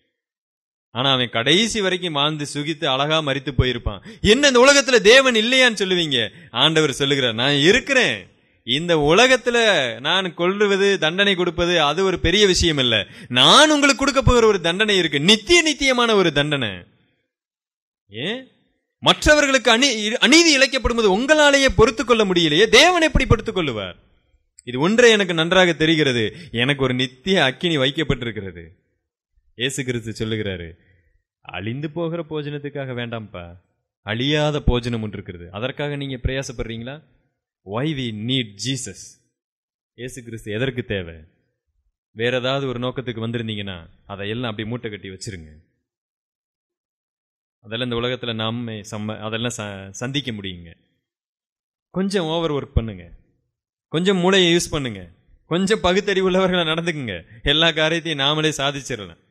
ஆனா அவன் கடைசி வரைக்கும் வாழ்ந்து சுகித்து அழகா மறித்து போயிருப்பான் என்ன இந்த உலகத்துல தேவன் இல்லையான்னு சொல்லுவீங்க ஆண்டவர் சொல்லுகிறார் நான் இருக்கிறேன் இந்த உலகத்துல நான் கொல்லுவது தண்டனை கொடுப்பது அது ஒரு பெரிய விஷயம் இல்ல நான் உங்களுக்கு கொடுக்க போகிற ஒரு தண்டனை இருக்கு நித்திய நித்தியமான ஒரு தண்டனை ஏன் மற்றவர்களுக்கு அநீ அநீதி இழைக்கப்படும் போது உங்களாலேயே பொறுத்துக் கொள்ள முடியலையே தேவன் எப்படி பொறுத்துக் கொள்ளுவார் இது ஒன்றே எனக்கு நன்றாக தெரிகிறது எனக்கு ஒரு நித்திய அக்கினி வைக்கப்பட்டிருக்கிறது இயேசு கிறிஸ்து சொல்லுகிறாரு அழிந்து போகிற போஜனத்துக்காக வேண்டாம்ப்பா அழியாத போஜனம் ஒன்று இருக்கிறது அதற்காக நீங்க பிரயாசப்படுறீங்களா why we need Jesus Yesu Kristhu எதற்கு தேவை வேற ஏதாவது ஒரு நோக்கத்துக்கு வந்திருந்தீங்கன்னா அதையெல்லாம் அப்படி மூட்டை கட்டி வச்சிருங்க அதெல்லாம் இந்த உலகத்துல நாம சம்ம அதெல்லாம் ச- சந்திக்க முடியுங்க கொஞ்சம் ஓவர் ஒர்க் பண்ணுங்க கொஞ்சம் மூளையை யூஸ் பண்ணுங்க கொஞ்சம் பகுத்தறிவு உள்ளவர்களா நடந்துக்குங்க எல்லா காரியத்தையும் நாமளே சாதிச்சிடலாம்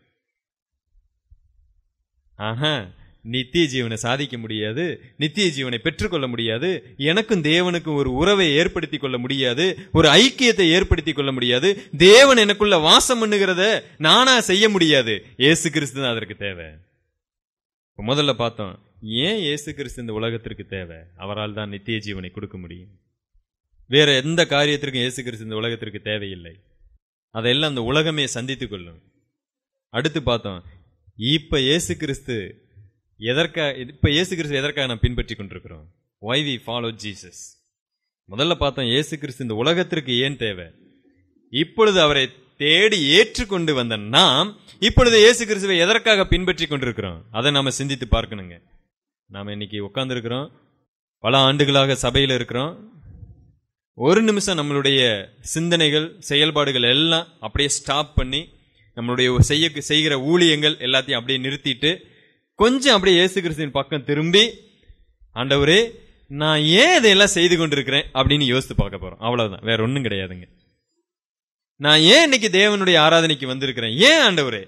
ஆஹா நித்திய ஜீவனை சாதிக்க முடியாது நித்திய ஜீவனை பெற்றுக்கொள்ள முடியாது எனக்கும் தேவனுக்கும் ஒரு உறவை ஏற்படுத்திக் கொள்ள முடியாது ஒரு ஐக்கியத்தை ஏற்படுத்திக் கொள்ள முடியாது தேவன் எனக்குள்ள வாசம் பண்ணுகிறத நானா செய்ய முடியாது இயேசு கிறிஸ்து தான் அதற்கு தேவை இப்ப முதல்ல பார்த்தோம் ஏன் இயேசு கிறிஸ்து இந்த உலகத்திற்கு தேவை அவரால் தான் நித்திய ஜீவனை கொடுக்க முடியும் வேற எந்த காரியத்திற்கும் இயேசு கிறிஸ்து இந்த உலகத்திற்கு தேவையில்லை அதையெல்லாம் அந்த உலகமே சந்தித்துக் கொள்ளும் அடுத்து பார்த்தோம் இப்ப இயேசு கிறிஸ்து எதற்காக இப்ப இயேசு கிறிஸ்து எதற்காக நாம் பின்பற்றி கொண்டிருக்கிறோம் ஒய் வி ஃபாலோ ஜீசஸ் முதல்ல பார்த்தோம் இயேசு கிறிஸ்து இந்த உலகத்திற்கு ஏன் தேவை இப்பொழுது அவரை தேடி ஏற்றுக்கொண்டு வந்த நாம் இப்பொழுது இயேசு கிறிஸ்துவை எதற்காக பின்பற்றி கொண்டிருக்கிறோம் அதை நாம சிந்தித்து பார்க்கணுங்க நாம இன்னைக்கு உட்கார்ந்துருக்கிறோம் பல ஆண்டுகளாக சபையில் இருக்கிறோம் ஒரு நிமிஷம் நம்மளுடைய சிந்தனைகள் செயல்பாடுகள் எல்லாம் அப்படியே ஸ்டாப் பண்ணி நம்மளுடைய செய்ய செய்கிற ஊழியங்கள் எல்லாத்தையும் அப்படியே நிறுத்திட்டு கொஞ்சம் அப்படியே இயேசு கிறிஸ்துவின் பக்கம் திரும்பி ஆண்டவரே நான் ஏன் இதையெல்லாம் செய்து கொண்டிருக்கிறேன் அப்படின்னு யோசித்து பார்க்க போறோம் அவ்வளவுதான் வேற ஒண்ணும் கிடையாதுங்க நான் ஏன் இன்னைக்கு தேவனுடைய ஆராதனைக்கு வந்திருக்கிறேன் ஏன் ஆண்டவரே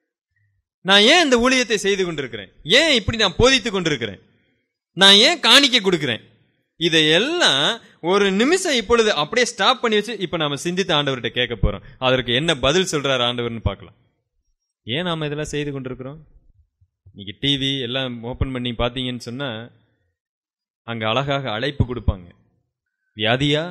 நான் ஏன் இந்த ஊழியத்தை செய்து கொண்டிருக்கிறேன் ஏன் இப்படி நான் போதித்து கொண்டிருக்கிறேன் நான் ஏன் காணிக்க கொடுக்கிறேன் இதையெல்லாம் ஒரு நிமிஷம் இப்பொழுது அப்படியே ஸ்டாப் பண்ணி வச்சு இப்ப நாம சிந்தித்து ஆண்டவர்கிட்ட கேட்க போறோம் அதற்கு என்ன பதில் சொல்றாரு ஆண்டவர்னு பார்க்கலாம் ஏன் நாம இதெல்லாம் செய்து கொண்டிருக்கிறோம் இன்னைக்கு டிவி எல்லாம் ஓபன் பண்ணி பார்த்தீங்கன்னு சொன்னா அங்க அழகாக அழைப்பு கொடுப்பாங்க வியாதியா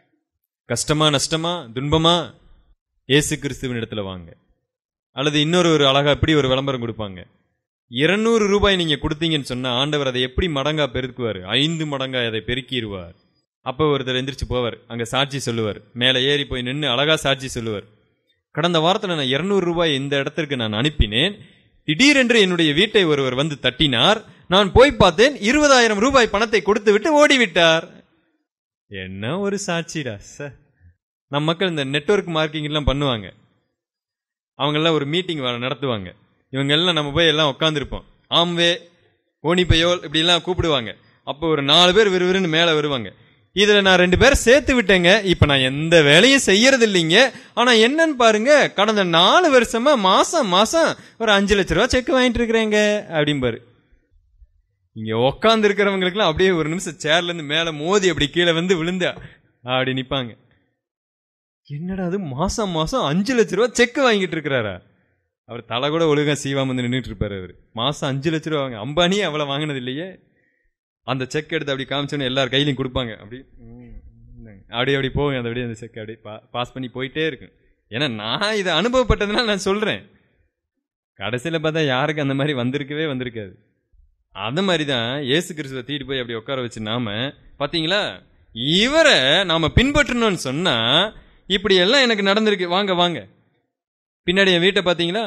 கஷ்டமா நஷ்டமா துன்பமா இயேசு கிறிஸ்துவின் இடத்துல வாங்க அல்லது இன்னொரு ஒரு அழகா இப்படி ஒரு விளம்பரம் கொடுப்பாங்க இருநூறு ரூபாய் நீங்க கொடுத்தீங்கன்னு சொன்னா ஆண்டவர் அதை எப்படி மடங்கா பெருக்குவார் ஐந்து மடங்கா அதை பெருக்கிடுவார் அப்ப ஒருத்தர் எந்திரிச்சு போவார் அங்க சாட்சி சொல்லுவார் மேலே ஏறி போய் நின்று அழகா சாட்சி சொல்லுவார் கடந்த வாரத்துல நான் இருநூறு ரூபாய் இந்த இடத்திற்கு நான் அனுப்பினேன் திடீரென்று என்னுடைய வீட்டை ஒருவர் வந்து தட்டினார் நான் போய் பார்த்தேன் இருபதாயிரம் ரூபாய் பணத்தை கொடுத்து விட்டு ஓடிவிட்டார் என்ன ஒரு சாட்சிடா ச நம்ம மக்கள் இந்த நெட்வொர்க் மார்க்கிங் எல்லாம் பண்ணுவாங்க அவங்கெல்லாம் ஒரு மீட்டிங் நடத்துவாங்க இவங்க எல்லாம் நம்ம போய் எல்லாம் உட்காந்துருப்போம் ஆம்வே ஓனிப்பையோல் இப்படி எல்லாம் கூப்பிடுவாங்க அப்போ ஒரு நாலு பேர் விறுவிறுன்னு மேலே வருவாங்க இதுல நான் ரெண்டு பேரை சேர்த்து விட்டேங்க இப்ப நான் எந்த வேலையும் செய்யறது இல்லைங்க ஆனா என்னன்னு பாருங்க கடந்த நாலு வருஷமா மாசம் மாசம் ஒரு அஞ்சு லட்ச ரூபா செக் வாங்கிட்டு இருக்கிறேங்க அப்படிம்பாரு இங்க உட்கார்ந்து இருக்கிறவங்களுக்குலாம் அப்படியே ஒரு நிமிஷம் சேர்ல இருந்து மேல மோதி அப்படி கீழே வந்து விழுந்தா அப்படி நிப்பாங்க என்னடா அது மாசம் மாசம் அஞ்சு லட்ச ரூபா செக் வாங்கிட்டு இருக்கிறாரா அவர் தலை கூட ஒழுங்கா சீவாம வந்து நின்றுட்டு இருப்பாரு அவர் மாசம் அஞ்சு லட்ச ரூபா வாங்க அம்பானியே அவ்வளவு வாங்கினது இல்லையே அந்த செக் எடுத்து அப்படி காமிச்சோன்னு எல்லார் கையிலையும் கொடுப்பாங்க அப்படி ம், இந்தாங்க. அப்படி அப்படி போகும் அந்த அப்படியே அந்த செக் அப்படி பாஸ் பண்ணி போயிட்டே இருக்கும் ஏன்னா நான் இதை அனுபவப்பட்டதுனால நான் சொல்றேன் கடைசியில பார்த்தா யாருக்கு அந்த மாதிரி வந்திருக்கவே வந்திருக்காது அந்த மாதிரி தான் இயேசு கிறிஸ்துவை தீட்டு போய் அப்படி உட்கார வச்சு நாம பாத்தீங்களா இவரை நாம பின்பற்றணும்னு சொன்னா இப்படி எல்லாம் எனக்கு நடந்திருக்கு வாங்க வாங்க பின்னாடி என் வீட்டை பாத்தீங்களா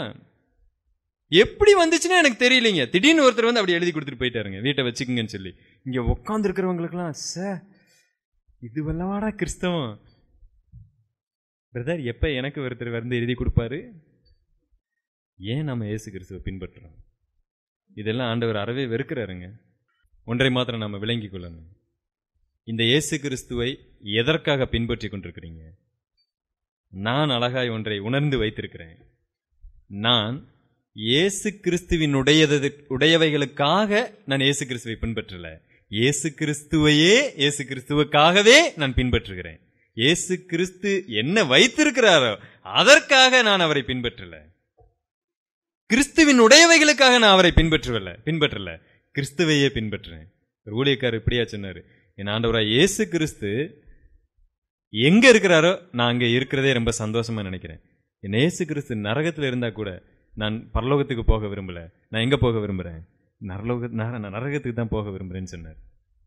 எப்படி வந்துச்சுன்னு எனக்கு தெரியலீங்க திடீர்னு ஒருத்தர் வந்து அப்படி எழுதி கொடுத்துட்டு போயிட்டாருங்க வீட்டை வச்சுக்குங்கன்னு சொல்லி இங்க உட்கார்ந்து இருக்கிறவங்களுக்குலாம் சே இதுவெல்லாம்டா கிறிஸ்தவம் பிரதர் எப்ப எனக்கு ஒருத்தர் வந்து எழுதி கொடுப்பாரு ஏன் நம்ம இயேசு கிறிஸ்துவை பின்பற்றுறோம் இதெல்லாம் ஆண்டவர் அறவே வெறுக்கிறாருங்க ஒன்றை மாத்திரம் நாம விளங்கிக் கொள்ளணும் இந்த இயேசு கிறிஸ்துவை எதற்காக பின்பற்றி கொண்டிருக்கிறீங்க நான் அழகாய் ஒன்றை உணர்ந்து வைத்திருக்கிறேன் நான் இயேசு கிறிஸ்துவினுடையது உடையவைகளுக்காக நான் இயேசு கிறிஸ்துவை பின்பற்றல இயேசு கிறிஸ்துவையே இயேசு கிறிஸ்துவுக்காகவே நான் பின்பற்றுகிறேன் இயேசு கிறிஸ்து என்ன வைத்திருக்கிறாரோ அதற்காக நான் அவரை பின்பற்றல கிறிஸ்துவின் உடையவைகளுக்காக நான் அவரை பின்பற்றவில்லை பின்பற்றல கிறிஸ்துவையே பின்பற்றுறேன் ஒரு ஊழியக்காரர் இப்படியா சொன்னாரு என் ஆண்டவரா இயேசு கிறிஸ்து எங்க இருக்கிறாரோ நான் அங்க இருக்கிறதே ரொம்ப சந்தோஷமா நினைக்கிறேன் என் இயேசு கிறிஸ்து நரகத்துல இருந்தா கூட நான் பரலோகத்துக்கு போக விரும்பல நான் எங்க போக விரும்புறேன் நரலோக நர- நான் நரகத்துக்கு தான் போக விரும்புறேன்னு சொன்னார்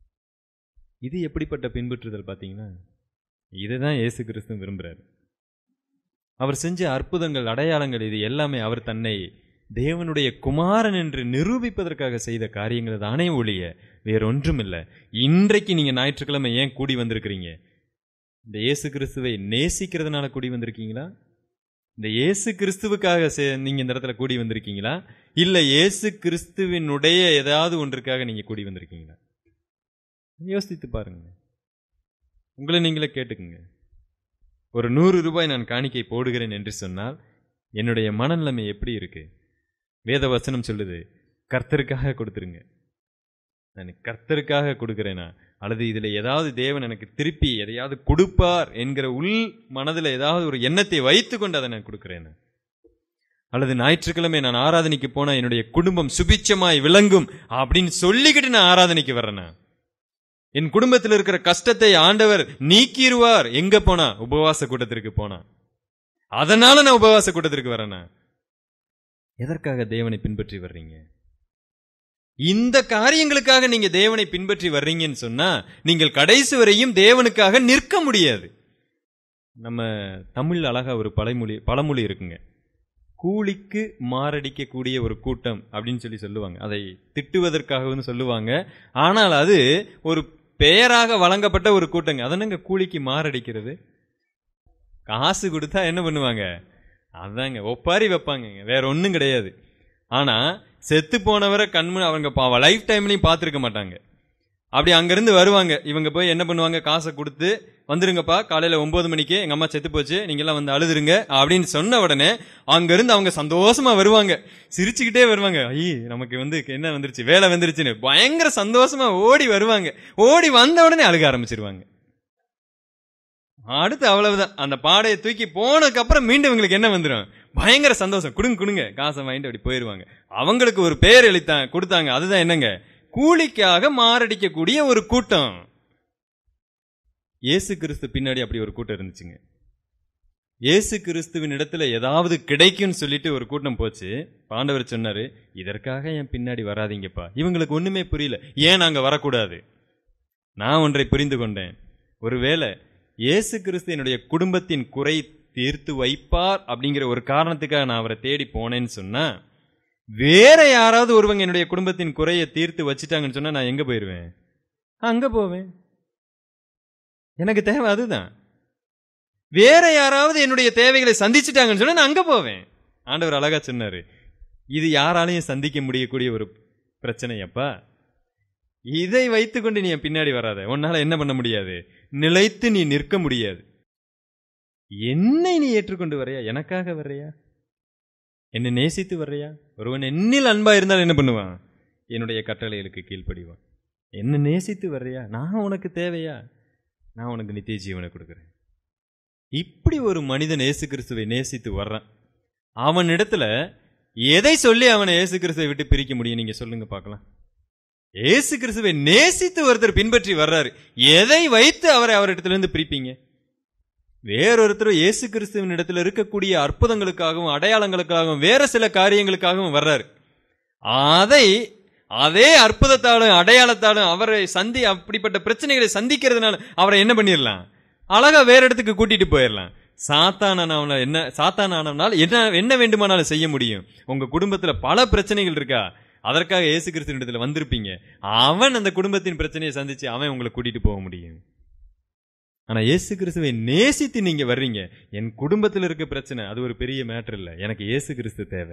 இது எப்படிப்பட்ட பின்பற்றுதல் பாத்தீங்கன்னா இதுதான் இயேசு கிறிஸ்து விரும்புறாரு அவர் செஞ்ச அற்புதங்கள் அடையாளங்கள் இது எல்லாமே அவர் தன்னை தேவனுடைய குமாரன் என்று நிரூபிப்பதற்காக செய்த காரியங்கள் தானே ஒழிய வேறொன்றும் இல்லை இன்றைக்கு நீங்க ஞாயிற்றுக்கிழமை ஏன் கூடி வந்திருக்கிறீங்க இந்த இயேசு கிறிஸ்துவை நேசிக்கிறதுனால கூடி வந்திருக்கீங்களா இந்த இயேசு கிறிஸ்துவுக்காக சே- நீங்க இந்த இடத்துல கூடி வந்திருக்கீங்களா இல்ல இயேசு கிறிஸ்துவினுடைய ஏதாவது ஒன்றுக்காக நீங்க கூடி வந்திருக்கீங்களா யோசித்து பாருங்க உங்களை நீங்களே கேட்டுக்குங்க ஒரு நூறு ரூபாய் நான் காணிக்கை போடுகிறேன் என்று சொன்னால் என்னுடைய மனநிலைமை எப்படி இருக்கு வேத வசனம் சொல்லுது கர்த்தருக்காக கொடுத்துருங்க நான் கர்த்தருக்காக கொடுக்கிறேனா அல்லது இதுல ஏதாவது தேவன் எனக்கு திருப்பி எதையாவது கொடுப்பார் என்கிற உள் மனதில் ஏதாவது ஒரு எண்ணத்தை வைத்துக்கொண்டு அதை நான் கொடுக்கிறேனா அல்லது ஞாயிற்றுக்கிழமை நான் ஆராதனைக்கு போனா என்னுடைய குடும்பம் சுபிச்சமாய் விளங்கும் அப்படின்னு சொல்லிக்கிட்டு நான் ஆராதனைக்கு வர்றேனா என் குடும்பத்தில் இருக்கிற கஷ்டத்தை ஆண்டவர் நீக்கிடுவார் எங்க போனா உபவாச கூட்டத்திற்கு போனா அதனால நான் உபவாச கூட்டத்திற்கு வரேனா எதற்காக தேவனை பின்பற்றி வர்றீங்க இந்த காரியங்களுக்காக நீங்க தேவனை பின்பற்றி வர்றீங்கன்னு சொன்னா நீங்கள் கடைசி வரையும் தேவனுக்காக நிற்க முடியாது நம்ம தமிழ் அழகா ஒரு பழமொழி பழமொழி இருக்குங்க கூலிக்கு மாரடிக்கக்கூடிய ஒரு கூட்டம் அப்படின்னு சொல்லி சொல்லுவாங்க அதை திட்டுவதற்காகவும் சொல்லுவாங்க ஆனால் அது ஒரு பெயராக வழங்கப்பட்ட ஒரு கூட்டங்க அதனங்க கூலிக்கு மாரடிக்கிறது காசு கொடுத்தா என்ன பண்ணுவாங்க அதாங்க ஒப்பாரி வைப்பாங்க வேற ஒன்றும் கிடையாது ஆனா செத்து போனவரை கண்மு அவங்க லைஃப் டைம்லையும் பார்த்துருக்க மாட்டாங்க அப்படி அங்கிருந்து வருவாங்க இவங்க போய் என்ன பண்ணுவாங்க காசை கொடுத்து வந்துருங்கப்பா காலையில ஒன்பது மணிக்கு எங்க அம்மா செத்து போச்சு நீங்க எல்லாம் வந்து அழுதுருங்க அப்படின்னு சொன்ன உடனே அங்கிருந்து அவங்க சந்தோஷமா வருவாங்க சிரிச்சுக்கிட்டே வருவாங்க ஐய் நமக்கு வந்து என்ன வந்துருச்சு வேலை வந்துருச்சுன்னு பயங்கர சந்தோஷமா ஓடி வருவாங்க ஓடி வந்த உடனே அழுக ஆரம்பிச்சிருவாங்க அடுத்து அவ்வளவுதான் அந்த பாடையை தூக்கி போனதுக்கு அப்புறம் மீண்டும் இவங்களுக்கு என்ன வந்துடும் பயங்கர சந்தோஷம் கொடுங்க கொடுங்க காசை வாங்கிட்டு அப்படி போயிருவாங்க அவங்களுக்கு ஒரு பேர் எழுத்தாங்க கொடுத்தாங்க அதுதான் என்னங்க கூலிக்காக மாரடிக்கக்கூடிய ஒரு கூட்டம் இயேசு கிறிஸ்து பின்னாடி அப்படி ஒரு கூட்டம் இருந்துச்சுங்க இயேசு கிறிஸ்துவின் இடத்துல ஏதாவது கிடைக்கும்னு சொல்லிட்டு ஒரு கூட்டம் போச்சு பாண்டவர் சொன்னாரு இதற்காக என் பின்னாடி வராதீங்கப்பா இவங்களுக்கு ஒண்ணுமே புரியல ஏன் நாங்க வரக்கூடாது நான் ஒன்றை புரிந்து கொண்டேன் ஒருவேளை இயேசு கிறிஸ்து என்னுடைய குடும்பத்தின் குறை தீர்த்து வைப்பார் அப்படிங்கிற ஒரு காரணத்துக்காக நான் அவரை தேடி போனேன்னு சொன்னா வேற யாராவது ஒருவங்க என்னுடைய குடும்பத்தின் குறையை தீர்த்து வச்சுட்டாங்கன்னு சொன்னா நான் எங்க போயிருவேன் அங்க போவேன் எனக்கு தேவை அதுதான் வேற யாராவது என்னுடைய தேவைகளை சந்திச்சுட்டாங்கன்னு சொன்னா நான் அங்க போவேன் ஆண்டவர் அழகா சொன்னாரு இது யாராலையும் சந்திக்க முடியக்கூடிய ஒரு பிரச்சனை அப்பா இதை வைத்துக்கொண்டு நீ என் பின்னாடி வராத உன்னால என்ன பண்ண முடியாது நிலைத்து நீ நிற்க முடியாது என்னை நீ ஏற்றுக்கொண்டு வரையா எனக்காக வர்றையா என்னை நேசித்து வர்றையா ஒருவன் என்னில் அன்பா இருந்தால் என்ன பண்ணுவான் என்னுடைய கட்டளைகளுக்கு கீழ்ப்படிவான் என்ன நேசித்து வர்றையா நான் உனக்கு தேவையா நான் உனக்கு நித்திய ஜீவனை கொடுக்குறேன் இப்படி ஒரு மனிதன் இயேசு கிறிஸ்துவை நேசித்து வர்றான் அவன் இடத்துல எதை சொல்லி அவனை இயேசு கிறிஸ்துவை விட்டு பிரிக்க முடியும் நீங்க சொல்லுங்க பார்க்கலாம் இயேசு கிறிஸ்துவை நேசித்து ஒருத்தர் பின்பற்றி வர்றாரு எதை வைத்து அவரை அவரிடத்திலிருந்து பிரிப்பீங்க வேறொருத்தர் இயேசு கிறிஸ்துவின் இடத்துல இருக்கக்கூடிய அற்புதங்களுக்காகவும் அடையாளங்களுக்காகவும் வேற சில காரியங்களுக்காகவும் வர்றாரு அதை அதே அற்புதத்தாலும் அடையாளத்தாலும் அவரை சந்தி அப்படிப்பட்ட பிரச்சனைகளை சந்திக்கிறதுனால அவரை என்ன பண்ணிடலாம் அழகா வேற இடத்துக்கு கூட்டிட்டு போயிடலாம் சாத்தானவன என்ன சாத்தானவனால் என்ன என்ன வேண்டுமானாலும் செய்ய முடியும் உங்க குடும்பத்துல பல பிரச்சனைகள் இருக்கா அதற்காக இயேசு கிறிஸ்துவின் இடத்துல வந்திருப்பீங்க அவன் அந்த குடும்பத்தின் பிரச்சனையை சந்திச்சு அவன் உங்களை கூட்டிட்டு போக முடியும் ஆனா இயேசு கிறிஸ்துவை நேசித்து நீங்க வர்றீங்க என் குடும்பத்தில் இருக்க பிரச்சனை அது ஒரு பெரிய மேட்டர் இல்ல எனக்கு இயேசு கிறிஸ்து தேவை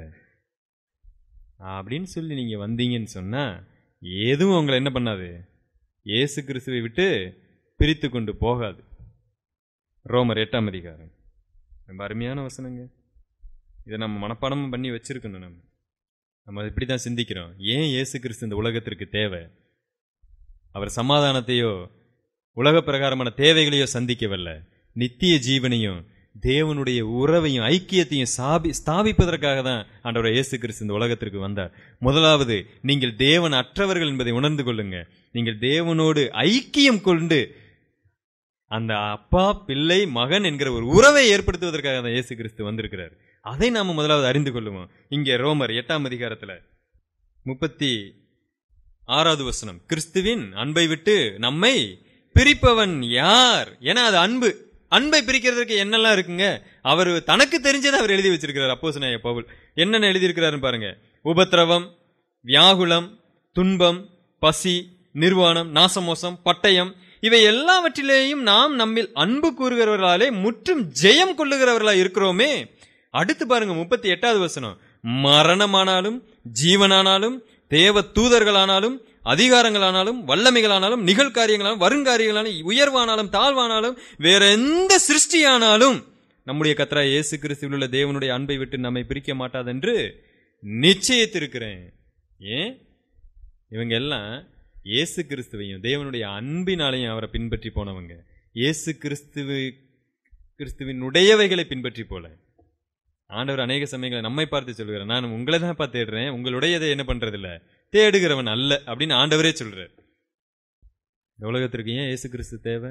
அப்படின்னு சொல்லி நீங்க வந்தீங்கன்னு சொன்னா எதுவும் உங்களை என்ன பண்ணாது இயேசு கிறிஸ்துவை விட்டு பிரித்து கொண்டு போகாது ரோமர் எட்டாம் அதிகாரம் ரொம்ப அருமையான வசனங்க இதை நம்ம மனப்பாடமும் பண்ணி வச்சிருக்கணும் நம்ம நம்ம இப்படி தான் சிந்திக்கிறோம் ஏன் இயேசு கிறிஸ்து இந்த உலகத்திற்கு தேவை அவர் சமாதானத்தையோ உலக பிரகாரமான தேவைகளையோ சந்திக்கவல்ல நித்திய ஜீவனையும் தேவனுடைய உறவையும் ஐக்கியத்தையும் சாபி ஸ்தாபிப்பதற்காக தான் ஆண்டவர் இயேசு கிறிஸ்து இந்த உலகத்திற்கு வந்தார் முதலாவது நீங்கள் தேவன் அற்றவர்கள் என்பதை உணர்ந்து கொள்ளுங்க நீங்கள் தேவனோடு ஐக்கியம் கொண்டு அந்த அப்பா பிள்ளை மகன் என்கிற ஒரு உறவை ஏற்படுத்துவதற்காக தான் இயேசு கிறிஸ்து வந்திருக்கிறார் அதை நாம முதலாவது அறிந்து கொள்ளுவோம் இங்கே ரோமர் எட்டாம் அதிகாரத்துல முப்பத்தி ஆறாவது வசனம் கிறிஸ்துவின் அன்பை விட்டு நம்மை பிரிப்பவன் யார் ஏன்னா அது அன்பு அன்பை பிரிக்கிறதுக்கு என்னெல்லாம் இருக்குங்க அவர் தனக்கு தெரிஞ்சதை அவர் எழுதி வச்சிருக்கிறார் அப்போஸ் பவுல் என்னென்ன எழுதியிருக்கிறாருன்னு பாருங்க உபத்திரவம் வியாகுலம் துன்பம் பசி நிர்வாணம் நாசமோசம் பட்டயம் இவை எல்லாவற்றிலேயும் நாம் நம்மில் அன்பு கூறுகிறவர்களாலே முற்றும் ஜெயம் கொள்ளுகிறவர்களா இருக்கிறோமே அடுத்து பாருங்க முப்பத்தி எட்டாவது வசனம் மரணமானாலும் ஜீவனானாலும் தேவ தூதர்களானாலும் அதிகாரங்களானாலும் வல்லமைகளானாலும் நிகழ்காரியங்களாலும் வருங்காரியங்களாலும் உயர்வானாலும் தாழ்வானாலும் வேற எந்த சிருஷ்டியானாலும் நம்முடைய கத்ரா இயேசு கிறிஸ்துவில் உள்ள தேவனுடைய அன்பை விட்டு நம்மை பிரிக்க மாட்டாதென்று நிச்சயித்திருக்கிறேன் ஏன் இவங்க எல்லாம் இயேசு கிறிஸ்துவையும் தேவனுடைய அன்பினாலையும் அவரை பின்பற்றி போனவங்க இயேசு கிறிஸ்துவு கிறிஸ்துவின் உடையவைகளை பின்பற்றி போல ஆண்டவர் அநேக சமயங்களை நம்மை பார்த்து சொல்கிறார் நான் உங்களை தான் பார்த்து தேடுறேன் உங்களுடையதை என்ன பண்றதில்ல தேடுகிறவன் அல்ல அப்படின்னு ஆண்டவரே சொல்றார் இந்த உலகத்திற்கு ஏன் இயேசு கிறிஸ்து தேவை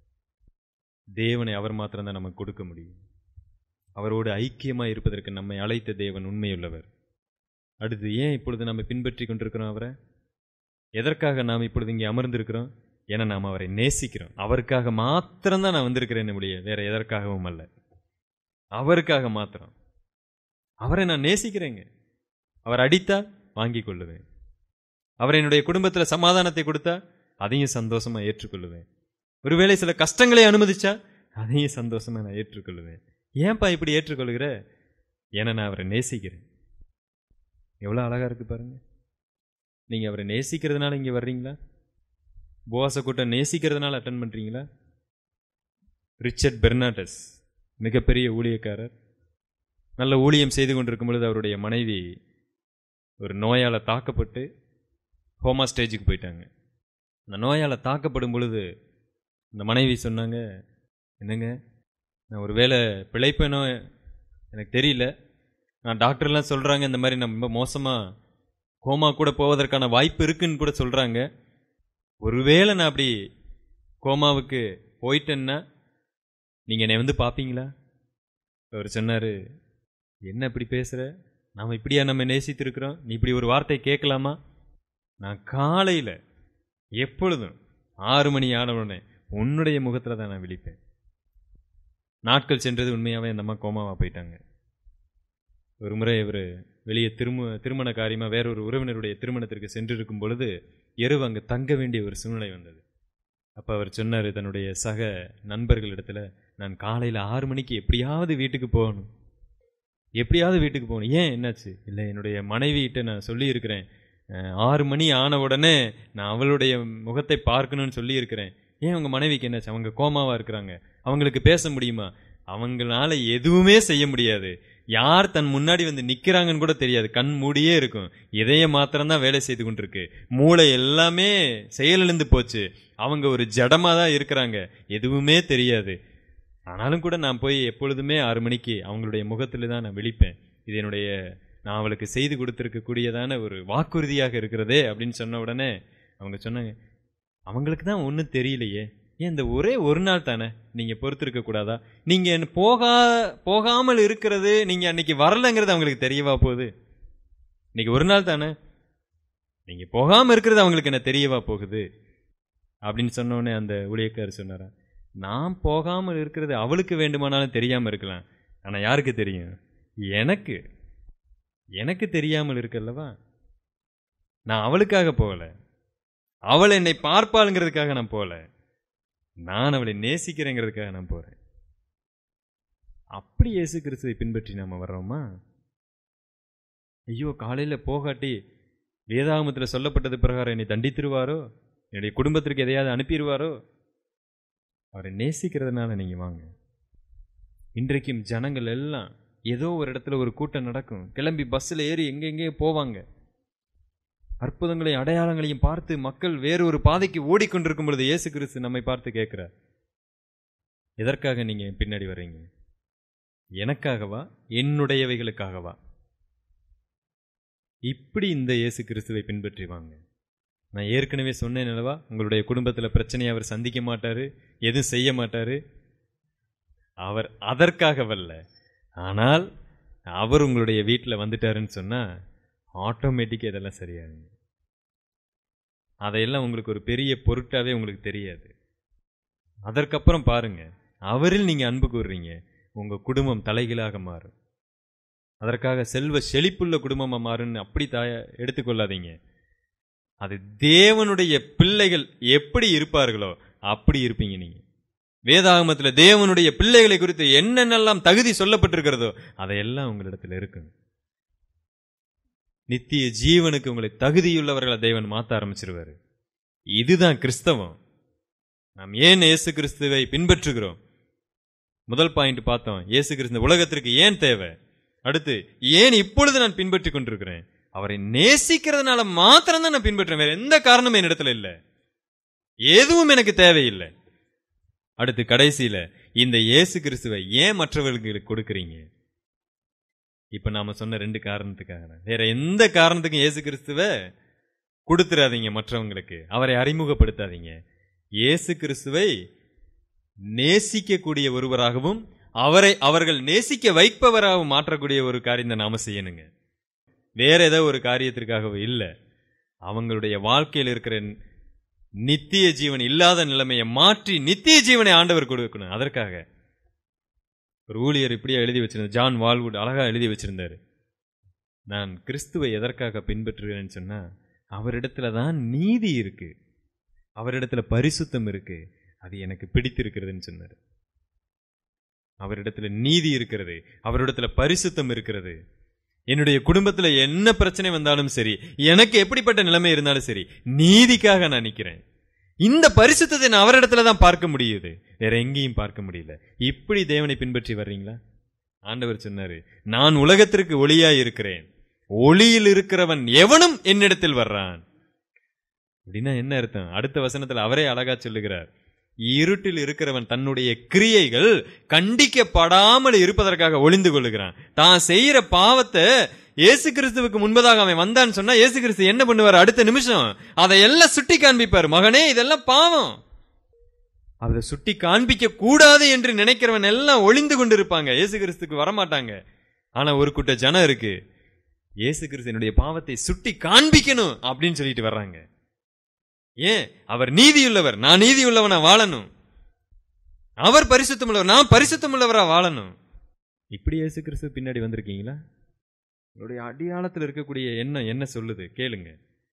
தேவனை அவர் மாத்திரம்தான் நமக்கு கொடுக்க முடியும் அவரோடு ஐக்கியமா இருப்பதற்கு நம்மை அழைத்த தேவன் உண்மையுள்ளவர் அடுத்து ஏன் இப்பொழுது நம்ம பின்பற்றி கொண்டிருக்கிறோம் அவரை எதற்காக நாம் இப்பொழுது இங்கே அமர்ந்திருக்கிறோம் ஏன்னா நாம் அவரை நேசிக்கிறோம் அவருக்காக மாத்திரம்தான் நான் வந்திருக்கிறேன் முடிய வேற எதற்காகவும் அல்ல அவருக்காக மாத்திரம் அவரை நான் நேசிக்கிறேங்க அவர் அடித்தா வாங்கிக் கொள்ளுவேன் அவர் என்னுடைய குடும்பத்துல சமாதானத்தை கொடுத்தா அதையும் சந்தோஷமா ஏற்றுக்கொள்ளுவேன் ஒருவேளை சில கஷ்டங்களை அனுமதிச்சா அதையும் சந்தோஷமா நான் ஏற்றுக்கொள்ளுவேன் ஏன்பா இப்படி ஏற்றுக்கொள்கிற ஏன்னா நான் அவரை நேசிக்கிறேன் எவ்வளவு அழகா இருக்கு பாருங்க நீங்க அவரை நேசிக்கிறதுனால இங்க வர்றீங்களா போவாச கூட்டம் நேசிக்கிறதுனால அட்டன் பண்றீங்களா ரிச்சர்ட் பெர்னாட்டஸ் மிகப்பெரிய ஊழியக்காரர் நல்ல ஊழியம் செய்து கொண்டிருக்கும் பொழுது அவருடைய மனைவி ஒரு நோயால் தாக்கப்பட்டு ஹோமா ஸ்டேஜுக்கு போயிட்டாங்க அந்த நோயால் தாக்கப்படும் பொழுது அந்த மனைவி சொன்னாங்க என்னங்க நான் ஒரு வேளை பிழைப்பேனோ எனக்கு தெரியல நான் டாக்டர்லாம் சொல்கிறாங்க இந்த மாதிரி நம்ம ரொம்ப மோசமாக கோமா கூட போவதற்கான வாய்ப்பு இருக்குன்னு கூட சொல்கிறாங்க ஒருவேளை நான் அப்படி கோமாவுக்கு போயிட்டேன்னா நீங்கள் என்னை வந்து பார்ப்பீங்களா அவர் சொன்னார் என்ன இப்படி பேசுகிற நாம் இப்படியா நம்ம நேசித்திருக்கிறோம் நீ இப்படி ஒரு வார்த்தை கேட்கலாமா நான் காலையில் எப்பொழுதும் ஆறு மணி ஆன உடனே உன்னுடைய முகத்தில் தான் நான் விழிப்பேன் நாட்கள் சென்றது உண்மையாகவே அந்த அம்மா கோமாவா போயிட்டாங்க ஒரு முறை இவர் வெளியே திரும்ப திருமண காரியமாக வேறொரு உறவினருடைய திருமணத்திற்கு சென்றிருக்கும் பொழுது இரவு அங்கே தங்க வேண்டிய ஒரு சூழ்நிலை வந்தது அப்போ அவர் சொன்னார் தன்னுடைய சக நண்பர்களிடத்துல நான் காலையில் ஆறு மணிக்கு எப்படியாவது வீட்டுக்கு போகணும் எப்படியாவது வீட்டுக்கு போகணும் ஏன் என்னாச்சு இல்லை என்னுடைய மனைவிகிட்ட நான் சொல்லியிருக்கிறேன் அஹ், ஆறு மணி ஆன உடனே நான் அவளுடைய முகத்தை பார்க்கணும்னு சொல்லியிருக்கிறேன் ஏன் உங்கள் மனைவிக்கு என்னாச்சு அவங்க கோமாவா இருக்கிறாங்க அவங்களுக்கு பேச முடியுமா அவங்களால எதுவுமே செய்ய முடியாது யார் தன் முன்னாடி வந்து நிக்கிறாங்கன்னு கூட தெரியாது கண் மூடியே இருக்கும் இதய மாத்திரம்தான் வேலை செய்து கொண்டிருக்கு மூளை எல்லாமே செயலிழந்து போச்சு அவங்க ஒரு ஜடமா தான் இருக்கிறாங்க எதுவுமே தெரியாது ஆனாலும் கூட நான் போய் எப்பொழுதுமே ஆறு மணிக்கு அவங்களுடைய முகத்துல தான் நான் விழிப்பேன் இது என்னுடைய நான் அவளுக்கு செய்து கொடுத்துருக்கக்கூடியதான ஒரு வாக்குறுதியாக இருக்கிறதே அப்படின்னு சொன்ன உடனே அவங்க சொன்னாங்க அவங்களுக்கு தான் ஒன்றும் தெரியலையே ஏன் இந்த ஒரே ஒரு நாள் தானே நீங்கள் பொறுத்திருக்க கூடாதா நீங்கள் என்ன போகா போகாமல் இருக்கிறது நீங்கள் அன்னைக்கு வரலைங்கிறது அவங்களுக்கு தெரியவா போகுது இன்னைக்கு ஒரு நாள் தானே நீங்கள் போகாமல் இருக்கிறது அவங்களுக்கு என்ன தெரியவா போகுது அப்படின்னு சொன்ன உடனே அந்த ஊழியக்காரர் சொன்னாரா நான் போகாமல் இருக்கிறது அவளுக்கு வேண்டுமானாலும் தெரியாமல் இருக்கலாம் ஆனால் யாருக்கு தெரியும் எனக்கு எனக்கு தெரியாமல் இருக்கல்லவா நான் அவளுக்காக போகல அவள் என்னை பார்ப்பாளுங்கிறதுக்காக நான் போகல நான் அவளை நேசிக்கிறேங்கிறதுக்காக நான் போறேன் அப்படி இயேசு கிறிஸ்துவை பின்பற்றி நாம வர்றோமா ஐயோ காலையில போகாட்டி வேதாகமத்தில் சொல்லப்பட்டது பிரகாரம் என்னை தண்டித்திருவாரோ என்னுடைய குடும்பத்திற்கு எதையாவது அனுப்பிடுவாரோ அவரை நேசிக்கிறதுனால நீங்க வாங்க இன்றைக்கும் ஜனங்கள் எல்லாம் ஏதோ ஒரு இடத்துல ஒரு கூட்டம் நடக்கும் கிளம்பி பஸ்ஸில் ஏறி எங்கெங்கேயோ போவாங்க அற்புதங்களையும் அடையாளங்களையும் பார்த்து மக்கள் வேறு ஒரு பாதைக்கு ஓடிக்கொண்டிருக்கும் பொழுது இயேசு கிறிஸ்து நம்மை பார்த்து கேட்கிறார் எதற்காக நீங்க என் பின்னாடி வர்றீங்க எனக்காகவா என்னுடையவைகளுக்காகவா இப்படி இந்த இயேசு கிறிஸ்துவை பின்பற்றி வாங்க நான் ஏற்கனவே சொன்னேன் அல்லவா உங்களுடைய குடும்பத்தில் பிரச்சனையை அவர் சந்திக்க மாட்டாரு எதுவும் செய்ய மாட்டாரு அவர் அதற்காக வரல ஆனால் அவர் உங்களுடைய வீட்டில் வந்துட்டாருன்னு சொன்னா ஆட்டோமேட்டிக்காக இதெல்லாம் சரியாகுங்க அதையெல்லாம் உங்களுக்கு ஒரு பெரிய பொருட்டாவே உங்களுக்கு தெரியாது அதற்கப்புறம் பாருங்க அவரில் நீங்க அன்பு கூறுறீங்க உங்க குடும்பம் தலைகீழாக மாறும் அதற்காக செல்வ செழிப்புள்ள குடும்பமா மாறும்னு அப்படி தாய எடுத்துக்கொள்ளாதீங்க அது தேவனுடைய பிள்ளைகள் எப்படி இருப்பார்களோ அப்படி இருப்பீங்க நீங்க வேதாகமத்துல தேவனுடைய பிள்ளைகளை குறித்து என்னென்னலாம் தகுதி சொல்லப்பட்டிருக்கிறதோ அதையெல்லாம் உங்களிடத்துல இருக்குங்க நித்திய ஜீவனுக்கு உங்களை தகுதியுள்ளவர்களை தேவன் மாத்த ஆரம்பிச்சிருவாரு இதுதான் கிறிஸ்தவம் நாம் ஏன் இயேசு கிறிஸ்துவை பின்பற்றுகிறோம் முதல் பாயிண்ட் பார்த்தோம் இயேசு கிறிஸ்து உலகத்திற்கு ஏன் தேவை அடுத்து ஏன் இப்பொழுது நான் பின்பற்றி கொண்டிருக்கிறேன் அவரை நேசிக்கிறதுனால மாத்திரம் தான் நான் பின்பற்றேன் வேற எந்த காரணமும் என்னிடத்துல இல்லை எதுவும் எனக்கு தேவையில்லை அடுத்து கடைசியில இந்த இயேசு கிறிஸ்துவை ஏன் மற்றவர்களுக்கு கொடுக்கறீங்க இப்ப நாம சொன்ன ரெண்டு காரணத்துக்காக தான். வேற எந்த காரணத்துக்கும் இயேசு கிறிஸ்துவ கொடுத்துறாதீங்க மற்றவங்களுக்கு அவரை அறிமுகப்படுத்தாதீங்க இயேசு கிறிஸ்துவை நேசிக்கக்கூடிய ஒருவராகவும் அவரை அவர்கள் நேசிக்க வைப்பவராகவும் மாற்றக்கூடிய ஒரு காரியம் தான் நாம செய்யணுங்க வேற ஏதோ ஒரு காரியத்திற்காகவோ இல்லை அவங்களுடைய வாழ்க்கையில் இருக்கிற நித்திய ஜீவன் இல்லாத நிலைமையை மாற்றி நித்திய ஜீவனை ஆண்டவர் கொடுக்கணும் அதற்காக ஒரு ஊழியர் இப்படியே எழுதி வச்சிருந்தார் ஜான் வால்வுட் அழகா எழுதி வச்சிருந்தாரு நான் கிறிஸ்துவை எதற்காக பின்பற்றுகிறேன்னு சொன்னா அவரிடத்துல தான் நீதி இருக்கு அவரிடத்துல பரிசுத்தம் இருக்கு அது எனக்கு பிடித்திருக்கிறதுன்னு சொன்னார் அவரிடத்துல நீதி இருக்கிறது அவரிடத்துல பரிசுத்தம் இருக்கிறது என்னுடைய குடும்பத்துல என்ன பிரச்சனை வந்தாலும் சரி எனக்கு எப்படிப்பட்ட நிலைமை இருந்தாலும் சரி நீதிக்காக நான் நிக்கிறேன் இந்த பரிசுத்தத்தை நான் அவரிடத்துல தான் பார்க்க முடியுது வேற எங்கேயும் பார்க்க முடியல இப்படி தேவனை பின்பற்றி வர்றீங்களா ஆண்டவர் சொன்னாரு நான் உலகத்திற்கு ஒளியாய் இருக்கிறேன் ஒளியில் இருக்கிறவன் எவனும் என்னிடத்தில் வர்றான் அப்படின்னா என்ன அர்த்தம் அடுத்த வசனத்துல அவரே அழகா சொல்லுகிறார் இருட்டில் இருக்கிறவன் தன்னுடைய கிரியைகள் கண்டிக்கப்படாமல் இருப்பதற்காக ஒளிந்து கொள்ளுகிறான் தான் செய்யற பாவத்தை இயேசு கிறிஸ்துவுக்கு முன்பதாக அவன் வந்தான்னு சொன்னா இயேசு கிறிஸ்து என்ன பண்ணுவார் அடுத்த நிமிஷம் அதை எல்லாம் சுட்டி காண்பிப்பார் மகனே இதெல்லாம் பாவம் அதை சுட்டி காண்பிக்க கூடாது என்று நினைக்கிறவன் எல்லாம் ஒளிந்து கொண்டிருப்பாங்க இயேசு கிறிஸ்துக்கு வரமாட்டாங்க ஆனா ஒரு கூட்ட ஜனம் இருக்கு இயேசு கிறிஸ்து என்னுடைய பாவத்தை சுட்டி காண்பிக்கணும் அப்படின்னு சொல்லிட்டு வர்றாங்க ஏன் அவர் நீதியுள்ளவர் நான் நீதியுள்ளவனா வாழணும் அவர் பரிசுத்தமுள்ளவர் நான் பரிசுத்தமுள்ளவரா வாழணும் இப்படி இயேசு கிறிஸ்து பின்னாடி வந்திருக்கீங்களா உங்களுடைய அடியாளத்தில் இருக்கக்கூடிய எண்ணம் என்ன சொல்லுது கேளுங்க